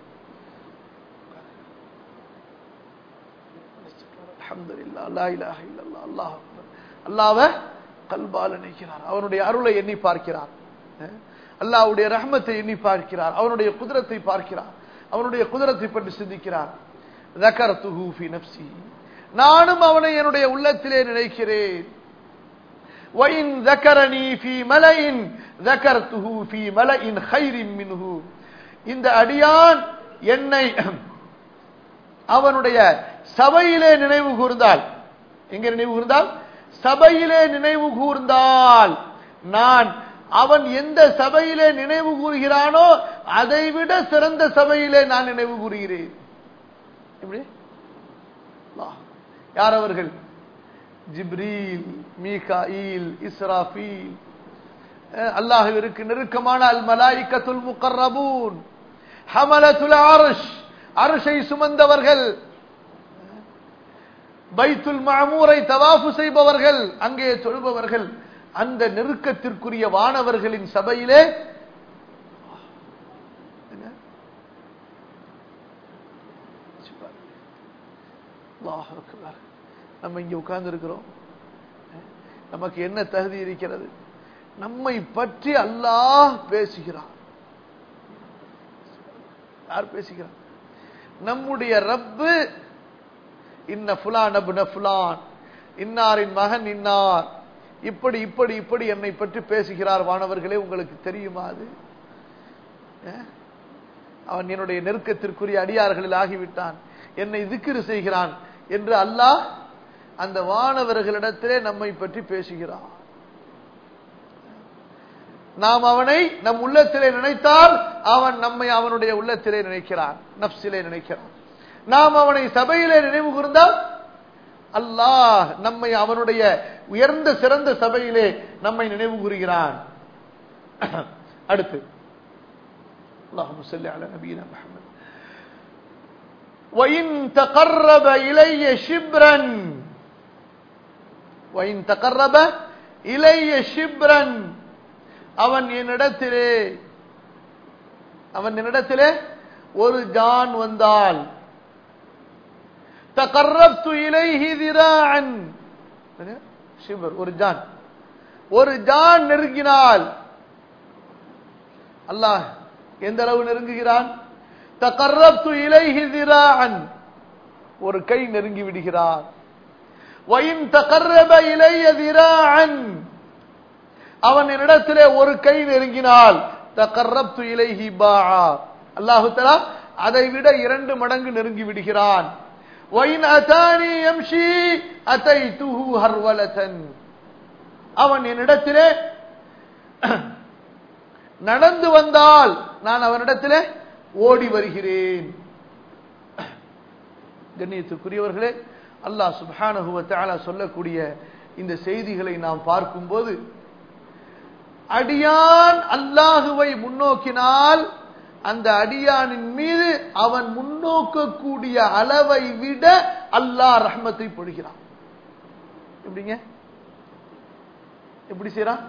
S1: அல்ஹம்துலில்லாஹ் லா இலாஹ இல்லல்லாஹ் அல்லாஹ் அக்பர் அல்லாஹ்வை கல்பால் நினைக்கிறார் அவனுடைய அருளை எண்ணி பார்க்கிறார் அஹ் அல்லாஹ்வுடைய ரஹ்மத்தை எண்ணி பார்க்கிறார் அவனுடைய குதிரத்தை பார்க்கிறார் அவனுடைய குதிரத்தை பற்றி சிந்திக்கிறார் ذكرته في نفسي நானும் அவனை என்னுடைய உள்ளத்திலே நினைக்கிறேன் وَإِنْ ذَكَرَنِي فِي مَلَئٍ ذَكَرْتُهُ فِي مَلَئٍ خَيْرٍ مِنْهُ இந்த அடியான் என்னை அவனுடைய சபையிலே நினைவு கூர்ந்தால் எங்க நினைவு கூர்ந்தால் சபையிலே நினைவு கூர்ந்தால் நான் அவன் எந்த சபையிலே நினைவு கூறுகிறானோ அதைவிட சிறந்த சபையிலே நான் நினைவு கூறுகிறேன் எப்படி அல்லாஹ். யார் அவர்கள் ஜிப்ரீல் மீகாயில் இஸ்ராஃபீல் அஹ் அல்லாஹ்விற்கு நெருக்கமான அல் மலாயிக்கத்துல் முகர்ரபூன் ஹமலத்துல் அர்ஷ் அர்ஷை சுமந்தவர்கள் பைத்துல் மாமூரை தவாஃபு செய்பவர்கள் அங்கே தொழுபவர்கள் அந்த நெருக்கத்திற்குரிய வானவர்களின் சபையிலே என்ன? அல்லாஹ் அக்பர். நம்ம இங்க உட்கார்ந்து இருக்கிறோம் நமக்கு என்ன தகுதி இருக்கிறது நம்மை பற்றி அல்லாஹ் பேசுகிறான் யார் பேசுகிறான் நம்முடைய ரப்பு இன்ன புலான் அபுன புலான் இன்னாரின் மகன் இன்னார் இப்படி இப்படி இப்படி என்னை பற்றி பேசுகிறார் வானவர்களே உங்களுக்கு தெரியுமா அது அஹ்? அவன் என்னுடைய நெருக்கத்திற்குரிய அடியார்களில் ஆகிவிட்டான் என்னை திக்கிரு செய்கிறான் என்று அல்லாஹ் அந்த வானவர்களிடத்திலே நம்மை பற்றி பேசுகிறான் நாம் அவனை நம் உள்ளத்திலே நினைத்தால் அவன் நம்மை அவனுடைய உள்ளத்திலே நினைக்கிறான் நப்சிலே நினைக்கிறான் நாம் அவனை சபையிலே நினைவு கூர்ந்தால் அல்லாஹ் நம்மை அவனுடைய உயர்ந்த சிறந்த சபையிலே நம்மை நினைவு கூறுகிறான் அடுத்து اللهم صل على نبينا محمد وَإِن تَقَرَّبَ إِلَيَّ شِبْرًا وَإِن تَقَرَّبَ إِلَيَّ شِبْرًا அவன் என்னிடத்திலே அவன் என்னிடத்திலே ஒரு ஜான் வந்தால் தகர்ரப்து இலைஹி திராஅன் ஷிபர் ஒரு ஜான் ஒரு ஜான் நெருங்கினால் அல்லாஹ் எந்த அளவு நெருங்குகிறான் தகர்ரப்து இலைஹி திராஅன் ஒரு கை நெருங்கி விடுகிறார் வயின் தகர்ரப இலைய திராஅன் அவன் என்னிடத்திலே ஒரு கை நெருங்கினால் தகர்ரப்து இலைஹி பாஆ அல்லாஹு தஆலா அதை விட இரண்டு மடங்கு நெருங்கி விடுகிறான் وَإِنْ أَتَانِي يَمْشِي أَتَيْتُهُ هَرْوَلَةً அவன் என்னிடத்திலே நடந்து வந்தால் நான் அவனிடத்திலே ஓடி வருகிறேன் கண்ணியத்துக்குரியவர்களே அல்லாஹ் சுப்ஹானஹு வ தஆலா சொல்லக்கூடிய இந்த செய்திகளை நாம் பார்க்கும்போது அடியான் அல்லாஹுவை முன்னோக்கினால் அந்த அடியானின் மீது அவன் முன்னோக்கக்கூடிய அளவை விட அல்லாஹ் ரஹ்மத்தை பொழிகிறான் எப்படிங்க எப்படி செய்யறான்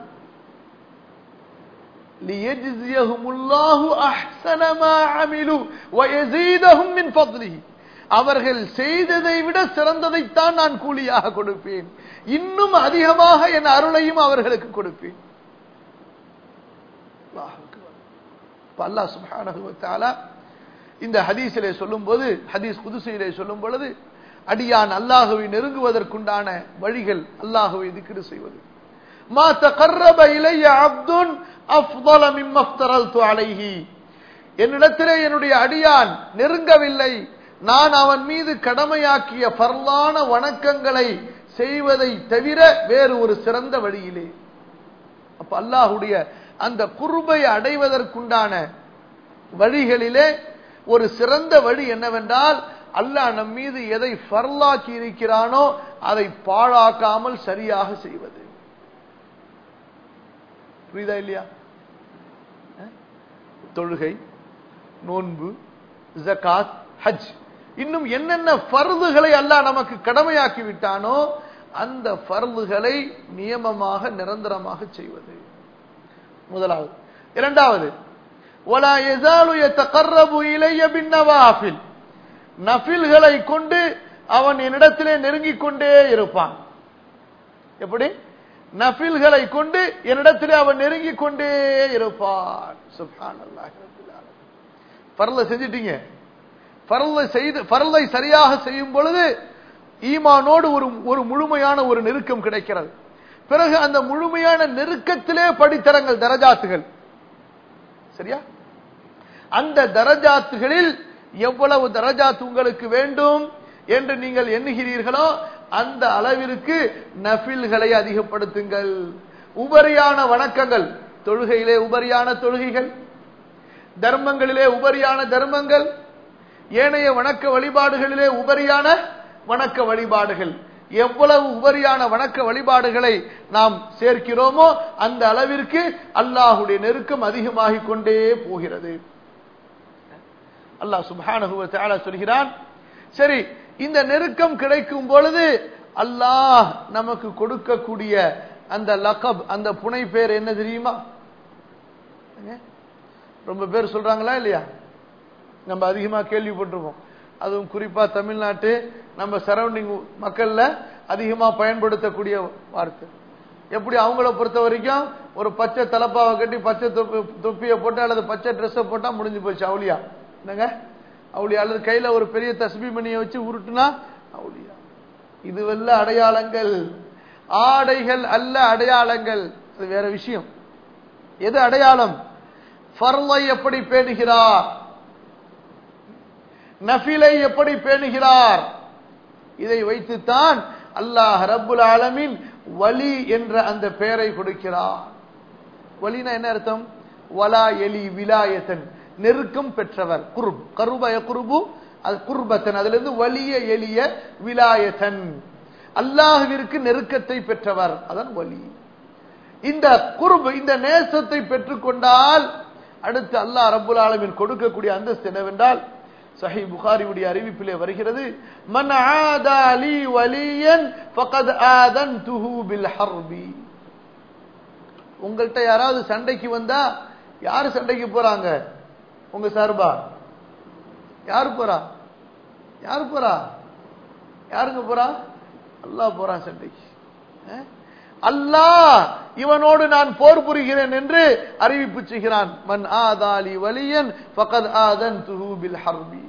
S1: لِيَجْزِيَهُمُ اللَّهُ أَحْسَنَ مَا عَمِلُوا وَيَزِيدَهُم مِّن فَضْلِهِ அவர்கள் செய்ததை விட சிறந்ததைத்தான் நான் கூலியாக கொடுப்பேன் இன்னும் அதிகமாக என் அருளையும் அவர்களுக்கு கொடுப்பேன் அல்லாஹ் அக்பர். இப்ப அல்லாஹ் சுப்ஹானஹு வ தஆலா இந்த ஹதீஸிலே சொல்லும்போது ஹதீஸ் குதுசியிலே சொல்லும் பொழுது அடியான் அல்லாஹுவை நெருங்குவதற்குண்டான வழிகள் அல்லாஹுவை திக்ரு செய்வது மா தகர்ரப இலைய அப்துன் அஃதல மிம்ம அஃப்தரல்து அலைஹி என்னிடத்திலே என்னுடைய அடியான் நெருங்கவில்லை நான் அவன் மீது கடமையாக்கிய பரலான வணக்கங்களை செய்வதை தவிர வேறு ஒரு சிறந்த வழியிலே அப்ப அல்லாஹுடைய அந்த குர்பை அடைவதற்குண்டான வழிகளிலே ஒரு சிறந்த வழி என்னவென்றால் அல்லாஹ் நம் மீது எதை ஃபர்லாக்கி இருக்கிறானோ அதை பாழாக்காமல் சரியாக செய்வது புரியுதா இல்லையா அஹ்? தொழுகை நோன்பு ஜகாத் ஹஜ் இன்னும் என்னென்ன ஃபர்துகளை அல்லாஹ் நமக்கு கடமையாக்கி விட்டானோ அந்த ஃபர்துகளை நியமமாக நிரந்தரமாக செய்வது முதலாவது இரண்டாவது ولا يزال يتقرب الي بالنوافل நஃபில்களை கொண்டு அவன் என்னிடத்திலே நெருங்கிக் கொண்டே இருப்பான் எப்படி நஃபில்களை கொண்டு என்னிடத்திலே அவன் நெருங்கிக் கொண்டே இருப்பான் சுப்ஹானல்லாஹி ரப்பில் ஆலமீன் ஃபர்லை செஞ்சிட்டீங்க ஃபர்லை செய்து ஃபர்லை சரியாக செய்யும் பொழுது ஈமானோடு ஒரு ஒரு முழுமையான ஒரு நெருக்கம் கிடைக்கிறது பிறகு அந்த முழுமையான நெருக்கத்திலே படித்தரங்கள் தரஜாத்துகள் சரியா அந்த தரஜாத்துகளில் எவ்வளவு தரஜாத் உங்களுக்கு வேண்டும் என்று நீங்கள் எண்ணுகிறீர்களோ அந்த அளவிற்கு நஃபில்களை அதிகப்படுத்துங்கள் உபரியான வணக்கங்கள் தொழுகையிலே உபரியான தொழுகைகள் தர்மங்களிலே உபரியான தர்மங்கள் ஏனைய வணக்க வழிபாடுகளிலே உபரியான வணக்க வழிபாடுகள் எவ்வளவு உபரியான வணக்க வழிபாடுகளை நாம் சேர்க்கிறோமோ அந்த அளவிற்கு அல்லாஹுடைய நெருக்கம் அதிகமாகிக் கொண்டே போகிறது அல்லாஹ் சுப்ஹானஹு வ தஆலா சொல்கிறான் சரி இந்த நெருக்கம் கிடைக்கும் பொழுது அல்லாஹ் நமக்கு கொடுக்கக்கூடிய அந்த லகப் அந்த புனை பேர் என்ன தெரியுமா என்ன? ரொம்ப பேர் சொல்றாங்களா இல்லையா நம்ம அதிகமா கேள்விப்பட்டிருக்கோம் அதுவும் குறிப்பா தமிழ்நாட்டு நம்ம சரௌண்டிங் மக்கள்ல அதிகமா பயன்படுத்தக்கூடிய வார்த்தை எப்படி அவங்கள பொறுத்த வரைக்கும் ஒரு பச்சை தலப்பாவை கட்டி பச்சை தொப்பி தொப்பியை போட்டு அல்லது பச்சை ட்ரெஸ்ஸை போட்டா முடிஞ்சு போச்சு அவுளியா என்னங்க அவுளியா அல்லது கையில ஒரு பெரிய தஸ்பி மணியை வச்சு உருட்டுனா அவுளியா இதுவல்ல அடையாளங்கள் ஆடைகள் அல்ல அடையாளங்கள் அது வேற விஷயம் எது அடையாளம் ஃபர்லை எப்படி பேணுகிறார் நஃபிலை எப்படி பேணுகிறார் இதை வைத்துத்தான் அல்லாஹ் ரப்புல் ஆலமீன் வலி என்ற அந்த பெயரை கொடுக்கிறார் வலினா என்ன அர்த்தம் வலா எலி விலாயத்தன் நெருக்கம் பெற்றவர் குருப் கருபய குருபு அது குர்பத்தன் அதுல இருந்து வலிய எளிய விலாயத்தன் அல்லாஹுவிற்கு நெருக்கத்தை பெற்றவர் அதான் வலி இந்த குர்பு இந்த நேசத்தை பெற்றுக்கொண்டால் அடுத்து அல்லாஹ் ரப்புல் ஆலமீன் கொடுக்கக்கூடிய அந்தஸ்து என்னவென்றால் சஹி புகாரியுடைய அறிவிப்பிலே வருகிறது மன் ஆதா லி வலியன் ஃபகத் ஆதன்துஹு பில் ஹர்பி உங்கள்கிட்ட யாராவது சண்டைக்கு வந்தா யாரு சண்டைக்கு போறாங்க உங்க சார்பா யாரு போறா யாரு போறா யாருங்க போறா அல்லாஹ் போறான் சண்டைக்கு அஹ்? அல்லாஹ் இவனோடு நான் போர் புரிகிறேன் என்று அறிவிப்பு செய்கிறான் மன் ஆதாலி வலியன் ஃபகத் ஆதன் பில் ஹர்பி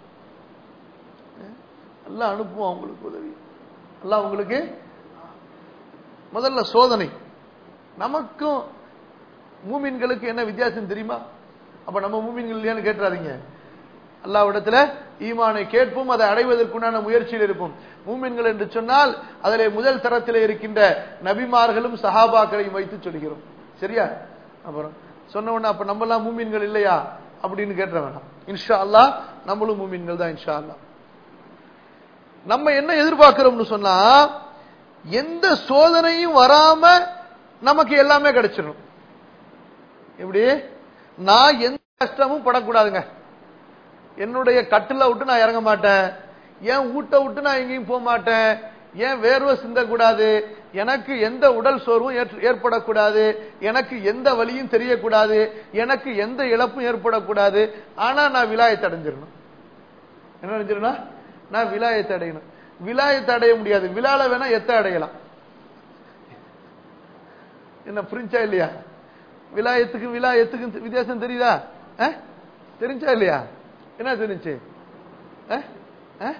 S1: அல்லாஹ் அனுப்புவான் உங்களுக்கு உதவி அல்லாஹ் உங்களுக்கு முதல்ல சோதனை நமக்கும் மூமின்களுக்கு என்ன வித்தியாசம் தெரியுமா அப்ப நம்ம மூமின்கள் இல்லையான்னு கேட்டுறாதீங்க அல்லாவிடத்துல ஈமானை கேட்போம் அதை அடைவதற்குண்டான முயற்சியில் இருப்போம் மூமின்கள் என்று சொன்னால் அதிலே முதல் தரத்தில் இருக்கின்ற நபிமார்களும் சஹாபாக்களையும் வைத்து சொல்கிறோம் சரியா அப்புறம் சொன்ன உடனே அப்ப நம்ம எல்லாம் மூமின்கள் இல்லையா அப்படின்னு கேட்ட வேணாம் இன்ஷா அல்லாஹ் நம்மளும் மூமின்கள் தான் இன்ஷா அல்லாஹ் நம்ம என்ன எதிர்பார்க்கிறோம்னு சொன்னா எந்த சோதனையும் வராம நமக்கு எல்லாமே கிடைச்சிடும் எப்படி நான் எந்த கஷ்டமும் படக்கூடாதுங்க என்னுடைய கட்டில விட்டு நான் இறங்க மாட்டேன் ஏன் ஊட்ட விட்டு நான் எங்கேயும் போக மாட்டேன் ஏன் வேர்வை சிந்தக்கூடாது எனக்கு எந்த உடல் சோர்வும் ஏற்று- ஏற்படக்கூடாது எனக்கு எந்த வலியும் தெரியக்கூடாது எனக்கு எந்த இழப்பும் ஏற்படக்கூடாது ஆனா நான் விலாயத்தை அடைஞ்சிடணும் என்ன அடைஞ்சிடணும் நான் விலாயத்தை அடையணும் விலாயத்தை அடைய முடியாது விழால வேணா எத்த அடையலாம் என்ன புரிஞ்சா இல்லையா விலாயத்துக்கு விலாயத்துக்கு வித்தியாசம் தெரியுதா அஹ்? தெரிஞ்சா இல்லையா என்ன தெரிஞ்சு அஹ்? அஹ்?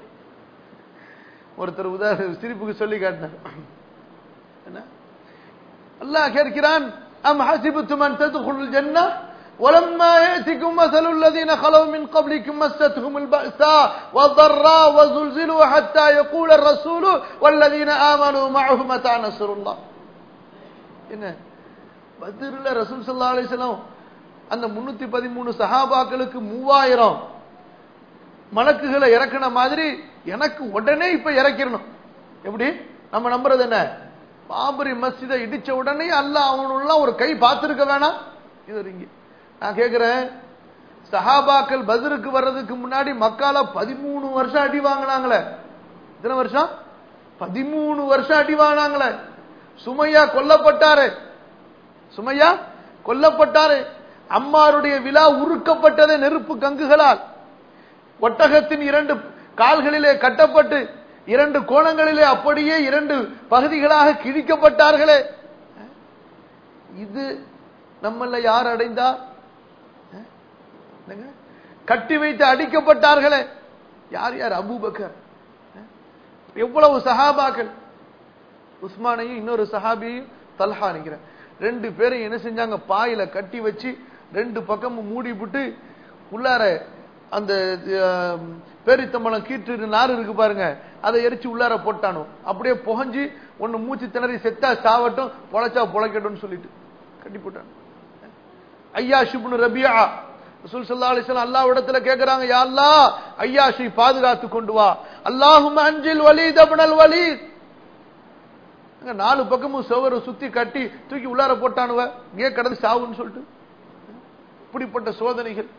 S1: ஒருத்தர் உதாரண சிரிப்புக்கு சொல்லி காட்டினார் என்ன அல்லாஹ் கேட்கிறான் அம் ஹசிபுத்தும் அன் ததுகுல் ஜன்னah ولما يأتكم مثل الذين خلوا من قبلكم مستهم البأساء والضراء وزلزلوا حتى يقول الرسول والذين آمنوا معه متى نصر الله என்ன பத்ரில ரசூல் ஸல்லல்லாஹு அலைஹி வஸல்லம் அந்த 313 சஹாபாக்களுக்கு 3000 மலக்குகளை இறக்குன மாதிரி எனக்கு உடனே இப்ப இறக்கிடணும் எப்படி நம்ம நம்புறது என்ன பாபரி மஸ்ஜிதை இடிச்ச உடனே அல்லாஹ் அவனுலாம் ஒரு கை பார்த்திருக்க வேணாம் இது இங்க நான் கேக்குறேன் சஹாபாக்கள் பத்ருக்கு வர்றதுக்கு முன்னாடி மக்கால பதிமூணு வருஷம் அடி வாங்கினாங்களே எத்தனை வருஷம் பதிமூணு வருஷம் அடி வாங்கினாங்களே சுமையா கொல்லப்பட்டாரு சுமையா கொல்லப்பட்டாரு அம்மாருடைய விழா உருக்கப்பட்டது நெருப்பு கங்குகளால் ஒட்டகத்தின் இரண்டு கால்களிலே கட்டப்பட்டு இரண்டு கோணங்களிலே அப்படியே இரண்டு பகுதிகளாக கிழிக்கப்பட்டார்களே இது நம்மள யார் அடைந்தா அஹ்? என்னங்க? கட்டி வைத்து அடிக்கப்பட்டார்களே யார் யார் அபூபக்கர் அஹ்? எவ்வளவு சஹாபாக்கள் உஸ்மானையும் இன்னொரு சஹாபியையும் தல்ஹா நிக்கிறேன் ரெண்டு பேரும் என்ன செஞ்சாங்க பாயில கட்டி வச்சு ரெண்டு பக்கமும் மூடி விட்டு உள்ளார அந்த அஹ், பேரித்தம்பழம் கீற்று நாறு இருக்கு பாருங்க அதை எரிச்சு உள்ளார போட்டானோ அப்படியே புகஞ்சு ஒன்னு மூச்சு திணறி செத்தா சாவட்டும் பொழைச்சா பொழைக்கட்டும்னு சொல்லிட்டு கட்டி போட்டான் ஐயாஷ் இப்னு ரபியா ரசூல் ஸல்லல்லாஹு அலைஹி வஸல்லம் அல்லாஹ்விடத்துல கேக்குறாங்க யா அல்லாஹ் ஐயாஷை பாதுகாத்து கொண்டு வா அல்லாஹும்ம அன்ஜில் வலீத் இப்னல் வலீத் அங்க நாலு பக்கமும் சுவரை சுத்தி கட்டி தூக்கி உள்ளார போட்டானுவ இங்கே கடந்து சாவுன்னு சொல்லிட்டு இப்படிப்பட்ட சோதனைகள்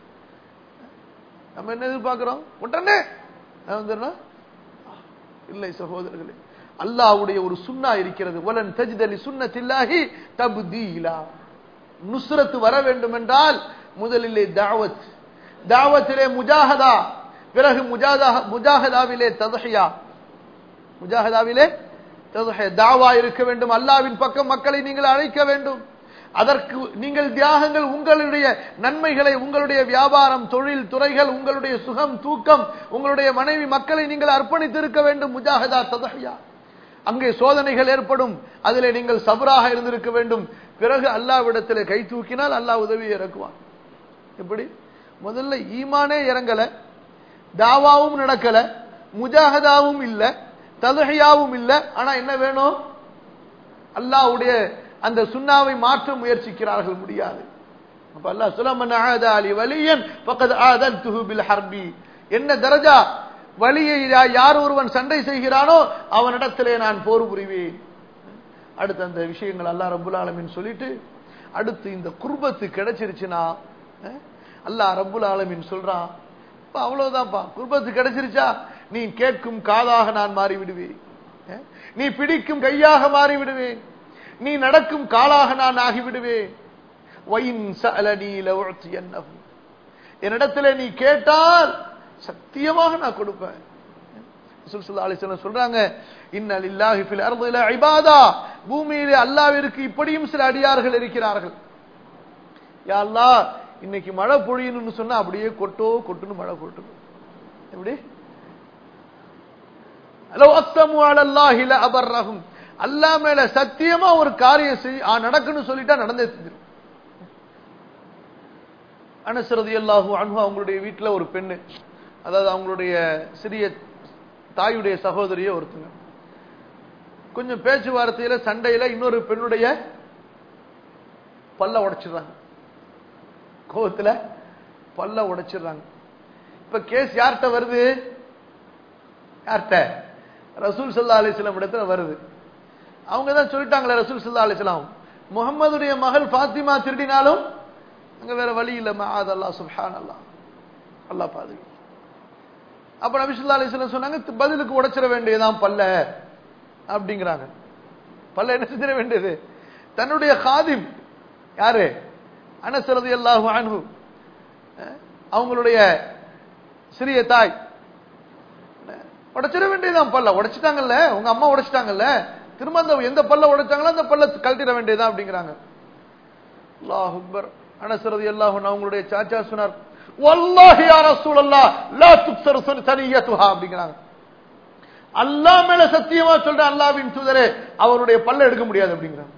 S1: நம்ம என்ன எதிர்பார்க்கிறோம் உடனே நான் வந்துடுறேன். இல்லை சகோதரர்களே அல்லாஹ்வுடைய ஒரு சுன்னா இருக்கிறது வலன் தஜ்தலி சுன்னத்தில்லாஹி தப்தீலா நுஸ்ரத் வர வேண்டும் என்றால் முதலிலே தாவத் தாவத்திலே முஜாஹதா பிறகு முஜாதா முஜாஹதாவிலே ததஹியா முஜாஹதாவிலே ததுஹியா தாவா இருக்க வேண்டும் அல்லாவின் பக்கம் மக்களை நீங்கள் அழைக்க வேண்டும் அதற்கு நீங்கள் தியாகங்கள் உங்களுடைய நன்மைகளை உங்களுடைய வியாபாரம் தொழில் துறைகள் உங்களுடைய சுகம் தூக்கம் உங்களுடைய மனைவி மக்களை நீங்கள் அர்ப்பணித்து இருக்க வேண்டும் முஜாஹதா ததஹியா அங்கே சோதனைகள் ஏற்படும் அதிலே நீங்கள் சபராக இருந்திருக்க வேண்டும் பிறகு அல்லாவிடத்திலே கை தூக்கினால் அல்லாஹ் உதவி இறக்குவான் எப்படி முதல்ல ஈமானே இறங்கல தாவாவும் நடக்கல முஜாஹதாவும் இல்ல ததுஹியாவும் இல்ல ஆனா என்ன வேணும் அல்லாஹ்வுடைய அந்த சுண்ணாவை மாற்ற முயற்சிக்கிறார்கள் முடியாது அப்ப அல்லாஹ் சுலமன் ஆதா அலி வலியன் பக்கத் ஆதன்துஹு பில் ஹர்பி என்ன தரஜா வலியை யா- யார் ஒருவன் சண்டை செய்கிறானோ அவனிடத்திலே நான் போர் புரிவேன் அடுத்து அந்த விஷயங்கள் அல்லாஹ் ரப்புல் ஆலமீன் சொல்லிட்டு அடுத்து இந்த குர்பத்து கிடைச்சிருச்சுன்னா அஹ், அல்லாஹ் ரப்புல் ஆலமீன் சொல்றான் இப்ப அவ்வளவுதான்ப்பா குர்பத்து கிடைச்சிருச்சா நீ கேட்கும் காதாக நான் மாறி விடுவேன் அஹ்? நீ பிடிக்கும் கையாக மாறி விடுவேன் நீ நடக்கும் காலாக நான் ஆகிவிடுவேன் வயின் சஅலனி லஉத்தியன்னஹு என்னிடத்துல நீ கேட்டால் சத்தியமாக நான் கொடுப்பேன் ரசூல் ஸல்லல்லாஹு அலைஹி வஸல்லம் சொல்றாங்க இன்ன லில்லாஹி ஃபில் அர்தி லஇபாதா பூமியிலே அல்லாஹ்விற்கு இப்படியும் சில அடியார்கள் இருக்கிறார்கள் யா அல்லாஹ் இன்னைக்கு மழை பொழியணும்னு சொன்னா அப்படியே கொட்டோ கொட்டுன்னு மழை கொட்டுது எப்படி லவ் அக்ஸமு அலல்லாஹி லஅபர்ரஹும் அல்லாஹ் மேல சத்தியமா ஒரு காரியம் செய் ஆ, நடக்குன்னு சொல்லிட்டா நடந்தே செஞ்சிரும் அனஸ் ரலியல்லாஹு அன்ஹு அவங்களுடைய வீட்டுல ஒரு பெண்ணு அதாவது அவங்களுடைய சிறிய தாயுடைய சகோதரிய ஒருத்தங்க கொஞ்சம் பேச்சுவார்த்தையில சண்டையில இன்னொரு பெண்ணுடைய பல்ல உடைச்சிடுறாங்க கோவத்துல பல்ல உடைச்சிடுறாங்க இப்ப கேஸ் யார்கிட்ட வருது யார்கிட்ட ரசூல் சல்லா அலிஸ்லாம் இடத்துல வருது அவங்க தான் சொல்லிட்டாங்களே ரசூல் சல்லா அலிஸ்லாம் முகம்மதுடைய மகள் ஃபாத்திமா திருடினாலும் அங்க வேற வழி இல்ல மஆத் அல்லாஹ் சுப்ஹான் அல்லாஹ் அல்லாஹ் பாதுகா அப்ப நபி ஸல்லல்லாஹு அலைஹி வஸல்லம் சொன்னாங்க "தி- பதிலுக்கு உடைச்சிட வேண்டியதுதான் பல்ல அப்படிங்கிறாங்க பல்ல என்ன செஞ்சிட வேண்டியது தன்னுடைய காதிம் யாரு அனஸ் ரலியல்லாஹு அன்ஹு அஹ், அவங்களுடைய சிறிய தாய் உடைச்சிட வேண்டியதுதான் பல்ல உடைச்சிட்டாங்கல்ல உங்க அம்மா உடைச்சிட்டாங்கல்ல திரும்ப அந்த எந்த பல்ல உடைச்சாங்களோ அந்த பல்ல கழட்டிட வேண்டியதுதான் அப்படிங்கிறாங்க அல்லாஹ் அக்பர் அனஸ் ரலியல்லாஹு அன்ஹு அவங்களுடைய சாச்சா சொன்னார் வல்லாஹி யா ரசூலல்லாஹ் லா துக்ஸர் சனியத்துஹா அப்படிங்கிறாங்க அல்லாஹ் மேல சத்தியமா சொல்ற அல்லாஹ்வின் தூதரே அவருடைய பல்ல எடுக்க முடியாது அப்படிங்கிறாங்க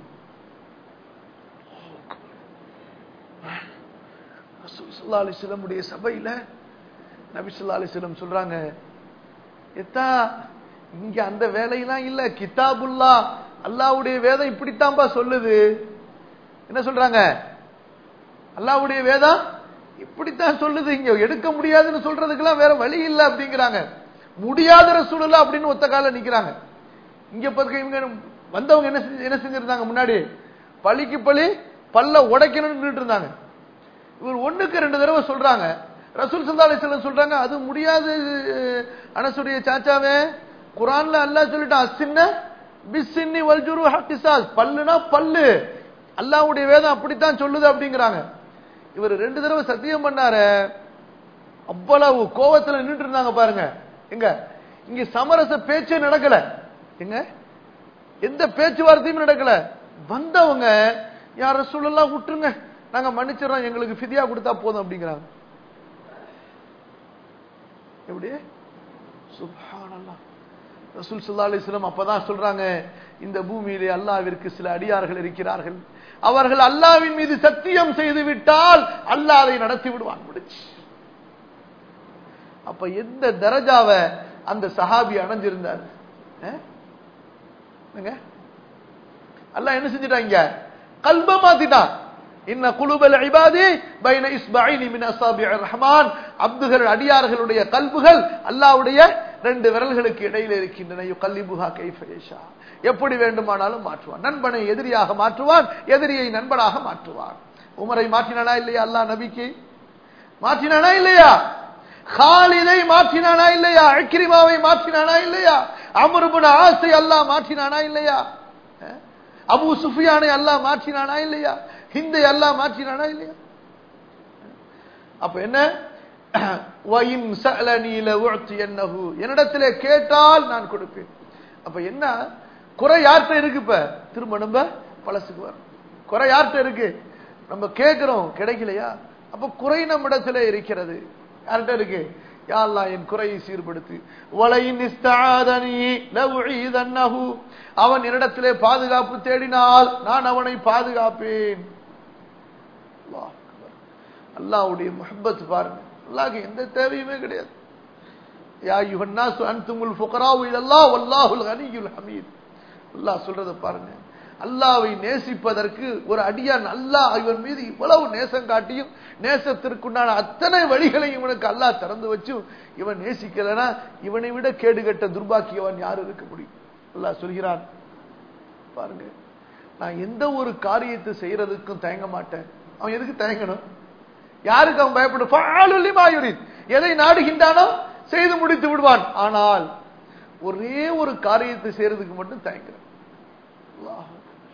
S1: ரசூல் ஸல்லல்லாஹு அலைஹி வஸல்லம் உடைய சபையில நபி ஸல்லல்லாஹு அலைஹி வஸல்லம் சொல்றாங்க எத்தா இங்க அந்த வேலையெல்லாம் இல்ல கிதாபுல்லா அல்லாஹ்வுடைய வேதம் இப்படித்தான்பா சொல்லுது என்ன சொல்றாங்க அல்லாஹ்வுடைய வேதம் இப்படித்தான் சொல்லுது இங்க எடுக்க முடியாதுன்னு சொல்றதுக்கெல்லாம் வேற வழி இல்ல அப்படிங்கிறாங்க முடியாத ரசூலுல்லா அப்படின்னு ஒத்த கால நிக்கிறாங்க இங்க பக்கம் இவங்க வந்தவங்க என்ன செஞ்சு- என்ன செஞ்சிருந்தாங்க முன்னாடி பழிக்கு பழி பல்ல உடைக்கணும்னு நின்னுட்டு இருந்தாங்க இவர் ஒண்ணுக்கு ரெண்டு தடவை சொல்றாங்க ரசூல் சல்லா அலிஸ்லாம் சொல்றாங்க அது முடியாது அஹ், அனசுடைய சாச்சாவே குரான்ல அல்லாஹ் சொல்லிட்டான் அசின்ன பிஸ்ஸின்னி வல்ஜுரு ஹக்கிசாஸ் பல்லுனா பல்லு அல்லாஹ்வுடைய வேதம் அப்படித்தான் சொல்லுது அப்படிங்கிறாங்க இவர் ரெண்டு தடவை சத்தியம் பண்ணாரு அவ்வளவு கோவத்துல நின்னுட்டு இருந்தாங்க பாருங்க எங்க இங்க சமரச பேச்சே நடக்கல எங்க எந்த பேச்சுவார்த்தையும் நடக்கல வந்தவங்க யார சொல்லலாம் விட்டுருங்க நாங்க மன்னிச்சிடறோம் எங்களுக்கு ஃபிதியா கொடுத்தா போதும் அப்படிங்கிறாங்க எப்படி சுப்ஹானல்லாஹ் ரசூல் ஸல்லல்லாஹு அலைஹி வஸல்லம் அப்பதான் சொல்றாங்க இந்த பூமியிலே அல்லாஹ்விற்கு சில அடியார்கள் இருக்கிறார்கள் அவர்கள் அல்லாஹ்வின் மீது சத்தியம் செய்து விட்டால் அல்லாஹ் அதை நடத்தி விடுவான் முடிச்சு அப்ப எந்த தரஜாவை அந்த சஹாபி அடைஞ்சிருந்தார் அஹ்? என்னங்க அல்லாஹ் என்ன செஞ்சிட்டாங்க கல்ப மாத்திட்டான் இன்ன குலுபல் இபாதி பைன இஸ்பைனி மின் அஸாபிர் ரஹ்மான் அப்துகள் அடியார்களுடைய கல்புகள் அல்லாஹ்வுடைய ரெண்டு விரல்களுக்கு இடையில இருக்கின்றன யுகல்லிபுஹா கைஃப யஷா எப்படி வேண்டுமானாலும் மாற்றுவான் நண்பனை எதிரியாக மாற்றுவான் எதிரியை நண்பனாக மாற்றுவான் உமரை மாற்றினானா இல்லையா அல்லாஹ் நபிக்கு மாற்றினானா இல்லையா ஹாலிதை மாற்றினானா இல்லையா அக்ரிமாவை மாற்றினானா இல்லையா அமருபுன ஆசை அல்லாஹ் மாற்றினானா இல்லையா அஹ்? அபூ சுஃபியானை அல்லாஹ் மாற்றினானா இல்லையா ஹிந்தை அல்லாஹ் மாற்றினானா இல்லையா அப்ப என்ன வயின் சஅலனி லஉத்தியன்னஹு என்னிடத்திலே கேட்டால் நான் கொடுப்பேன் அப்ப என்ன குறை யார்கிட்ட இருக்கு இப்ப திரும்ப நம்ம பழசுக்கு வரும் குறை யார்கிட்ட இருக்கு நம்ம கேட்கிறோம் கிடைக்கலையா அப்ப குறை நம்மிடத்திலே இருக்கிறது யார்கிட்ட இருக்கு யா அல்லாஹ் என் குறையை சீர்படுத்து வலையின் இஸ்தஆதனி லஉஈதன்னஹு அவன் என்னிடத்திலே பாதுகாப்பு தேடினால் நான் அவனை பாதுகாப்பேன் அல்லாஹ் அக்பர். அல்லாஹ்வுடைய முஹப்பத் பாருங்க அல்லாஹ்க்கு எந்த தேவையுமே கிடையாது யா அய்யுஹன் நாசு அன்துமுல் ஃபுகராஉ இலல்லாஹ் வல்லாஹுல் கனியுல் ஹமீத் அல்லாஹ் சொல்றத பாருங்க அல்லாஹ்வை நேசிப்பதற்கு ஒரு அடியான் அல்லாஹ் இவன் மீது இவ்வளவு நேசம் காட்டியும் நேசத்திற்குண்டான அத்தனை வழிகளையும் இவனுக்கு அல்லாஹ் திறந்து வச்சும் இவன் நேசிக்கலனா இவனை விட கேடுகட்ட துர்பாக்கியவன் யார் இருக்க முடியும் அல்லாஹ் சொல்கிறான் பாருங்க நான் எந்த ஒரு காரியத்தை செய்யறதுக்கும் தயங்க மாட்டேன் அவன் எதுக்கு தயங்கணும் யாருக்கு அவன் பயப்படும் ஃபஅலு லிமா யுரித். எதை நாடுகின்றானோ செய்து முடித்து விடுவான் ஆனால் ஒரே ஒரு காரியத்தை செய்யறதுக்கு மட்டும் தயங்குறேன் அல்லாஹ்.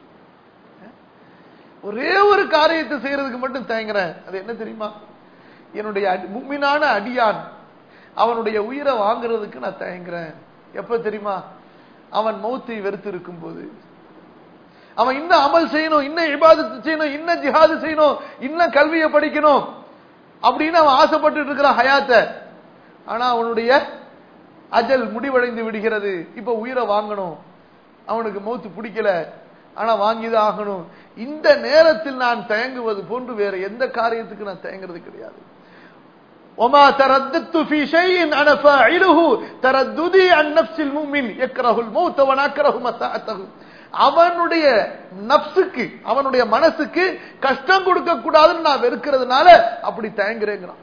S1: ஒரே ஒரு காரியத்தை செய்யறதுக்கு மட்டும் தயங்குறேன் அது என்ன தெரியுமா என்னுடைய அடி- முக்மினான அடியான் அவனுடைய உயிரை வாங்குறதுக்கு நான் தயங்குறேன் எப்ப தெரியுமா அவன் மௌத்தை வெறுத்து இருக்கும் போது அவன் இன்னும் அமல் செய்யணும் இன்னும் இபாதத்து செய்யணும் இன்னும் ஜிஹாது செய்யணும் இன்னும் கல்வியை படிக்கணும் அப்படின்னு அவன் ஆசைப்பட்டு இருக்கிறான் ஹயாத்த ஆனா அவனுடைய அஜல் முடிவடைந்து விடுகிறது இப்ப உயிரை வாங்கணும் அவனுக்கு மௌத்து பிடிக்கல ஆனா வாங்கிதான் ஆகணும் இந்த நேரத்தில் நான் தயங்குவது போன்று வேற எந்த காரியத்துக்கு நான் தயங்குறது கிடையாது وما ترددت في شيء انا فاعله ترددي عن نفس المؤمن يكره الموت وانا اكره مساءته அவனுடைய நப்சுக்கு அவனுடைய மனசுக்கு கஷ்டம் கொடுக்க கூடாதுன்னு நான் வெறுக்கிறதுனால அப்படி தயங்குறேங்கிறான்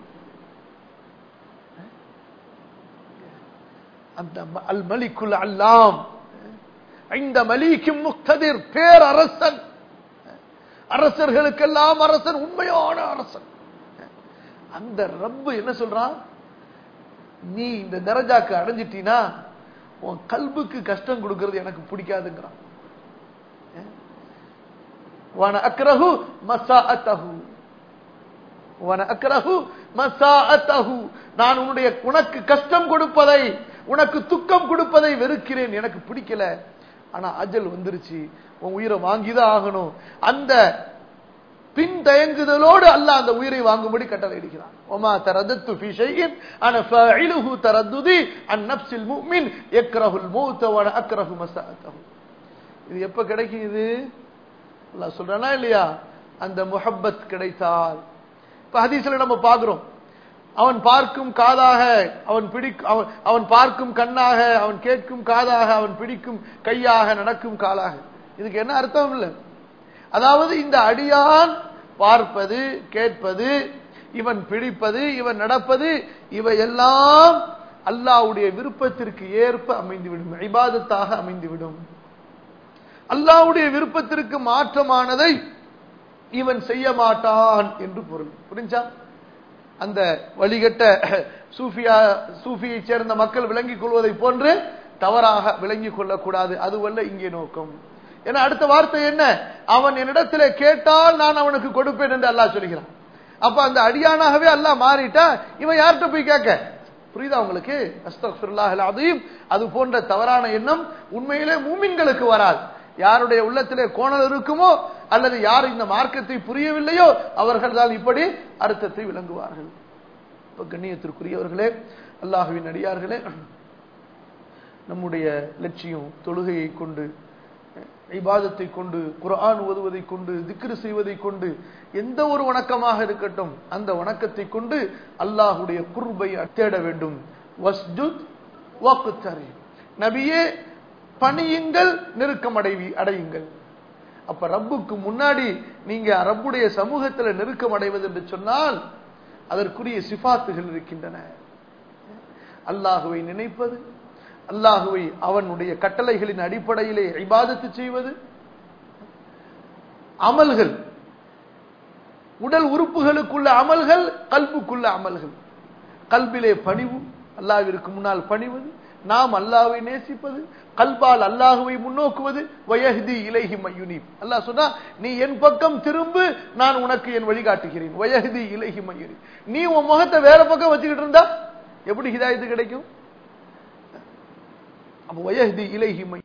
S1: அந்த ம- அல் மலிக்குல் அல்லாம் இந்த மலிக்கும் முக்ததிர் பேரரசன் அரசர்களுக்கெல்லாம் அரசன் உண்மையான அரசன் அந்த ரப்பு என்ன சொல்றான் நீ இந்த தரஜாக்கு அடைஞ்சிட்டீனா உன் கல்புக்கு கஷ்டம் கொடுக்கிறது எனக்கு பிடிக்காதுங்கிறான் வன அக்ரஹு மசாஅத்தஹு வன அக்ரஹு மசாஅத்தஹு நான் உன்னுடைய உனக்கு கஷ்டம் கொடுப்பதை உனக்கு துக்கம் கொடுப்பதை வெறுக்கிறேன் எனக்கு பிடிக்கல ஆனா அஜல் வந்துருச்சு உன் உயிரை வாங்கிதான் ஆகணும் அந்த பின் தயங்குதலோடு அல்லாஹ் அந்த உயிரை வாங்கும்படி கட்டளையிடுகிறான் ஒமா தரதத்து ஃபி ஷைஇன் அன ஃபாயிலுஹு தரதுதி அன் நஃப்ஸில் முஃமின் யக்ரஹுல் மௌத வ அன அக்ரஹு மஸாஅத்தஹு இது எப்ப கிடைக்கும் இது அல்லாஹ் சொல்றானா இல்லையா அந்த முஹப்பத் கிடைத்தால் இப்ப ஹதீஸ்ல நம்ம பார்க்கிறோம் அவன் பார்க்கும் காதாக அவன் பிடிக்கும் அவன் அவன் பார்க்கும் கண்ணாக அவன் கேட்கும் காதாக அவன் பிடிக்கும் கையாக நடக்கும் காலாக இதுக்கு என்ன அர்த்தம் இல்லை அதாவது இந்த அடியான் பார்ப்பது கேட்பது இவன் பிடிப்பது இவன் நடப்பது இவையெல்லாம் அல்லாஹ்வுடைய விருப்பத்திற்கு ஏற்ப அமைந்துவிடும் இபாதத்தாக அமைந்துவிடும் அல்லாஹ்வுடைய விருப்பத்திற்கு மாற்றமானதை இவன் செய்ய மாட்டான் என்று பொருள் புரிஞ்சா அந்த வழிகட்ட சூஃபியா சூஃபியை சேர்ந்த மக்கள் விளங்கிக் கொள்வதை போன்று தவறாக விளங்கிக் கொள்ளக்கூடாது அதுவல்ல இங்கே நோக்கம் ஏன்னா அடுத்த வார்த்தை என்ன அவன் என்னிடத்திலே கேட்டால் நான் அவனுக்கு கொடுப்பேன் என்று அல்லாஹ் சொல்கிறான் அப்ப அந்த அடியானாகவே அல்லாஹ் மாறிட்டா இவன் யார்கிட்ட போய் கேட்க புரியுதா உங்களுக்கு அஸ்தக்ஃபிருல்லாஹ் அலீம் அது போன்ற தவறான எண்ணம் உண்மையிலே மூமின்களுக்கு வராது யாருடைய உள்ளத்திலே கோணல் இருக்குமோ அல்லது யார் இந்த மார்க்கத்தை புரியவில்லையோ அவர்கள் தான் இப்படி அர்த்தத்தை விளங்குவார்கள் இப்ப கண்ணியத்திற்குரியவர்களே அல்லாஹுவின் அடியார்களே நம்முடைய லட்சியம் தொழுகையை கொண்டு இபாதத்தை கொண்டு குர்ஆன் ஓதுவதை கொண்டு திக்ரு செய்வதை கொண்டு எந்த ஒரு வணக்கமாக இருக்கட்டும் அந்த வணக்கத்தை கொண்டு அல்லாஹுடைய குர்பை தேட வேண்டும் வஸ்ஜுத் வக்தரி நபியே பணியுங்கள் நெருக்கம் அடைவி அடையுங்கள் அப்ப ரப்புக்கு முன்னாடி நீங்க ரப்புடைய சமூகத்துல நெருக்கம் அடைவது என்று சொன்னால் அதற்குரிய சிபாத்துகள் இருக்கின்றன அல்லாஹுவை நினைப்பது அல்லாஹுவை அவனுடைய கட்டளைகளின் அடிப்படையிலே இபாதத்து செய்வது அமல்கள் உடல் உறுப்புகளுக்குள்ள அமல்கள் கல்புக்குள்ள அமல்கள் கல்பிலே பணிவு அல்லாவிற்கு முன்னால் பணிவது நாம் அல்லாவை நேசிப்பது கல்பால் அல்லாஹுவை முன்னோக்குவது வயஹ்தி இலைஹி மயுனீப் அல்லாஹ் சொன்னா நீ என் பக்கம் திரும்பு நான் உனக்கு என் வழிகாட்டுகிறேன் வயஹ்தி இலைஹி மயுனீப் நீ உன் முகத்தை வேற பக்கம் வச்சுக்கிட்டு இருந்தா எப்படி ஹிதாயத்து கிடைக்கும் அப்ப வயஹ்தி இலைஹி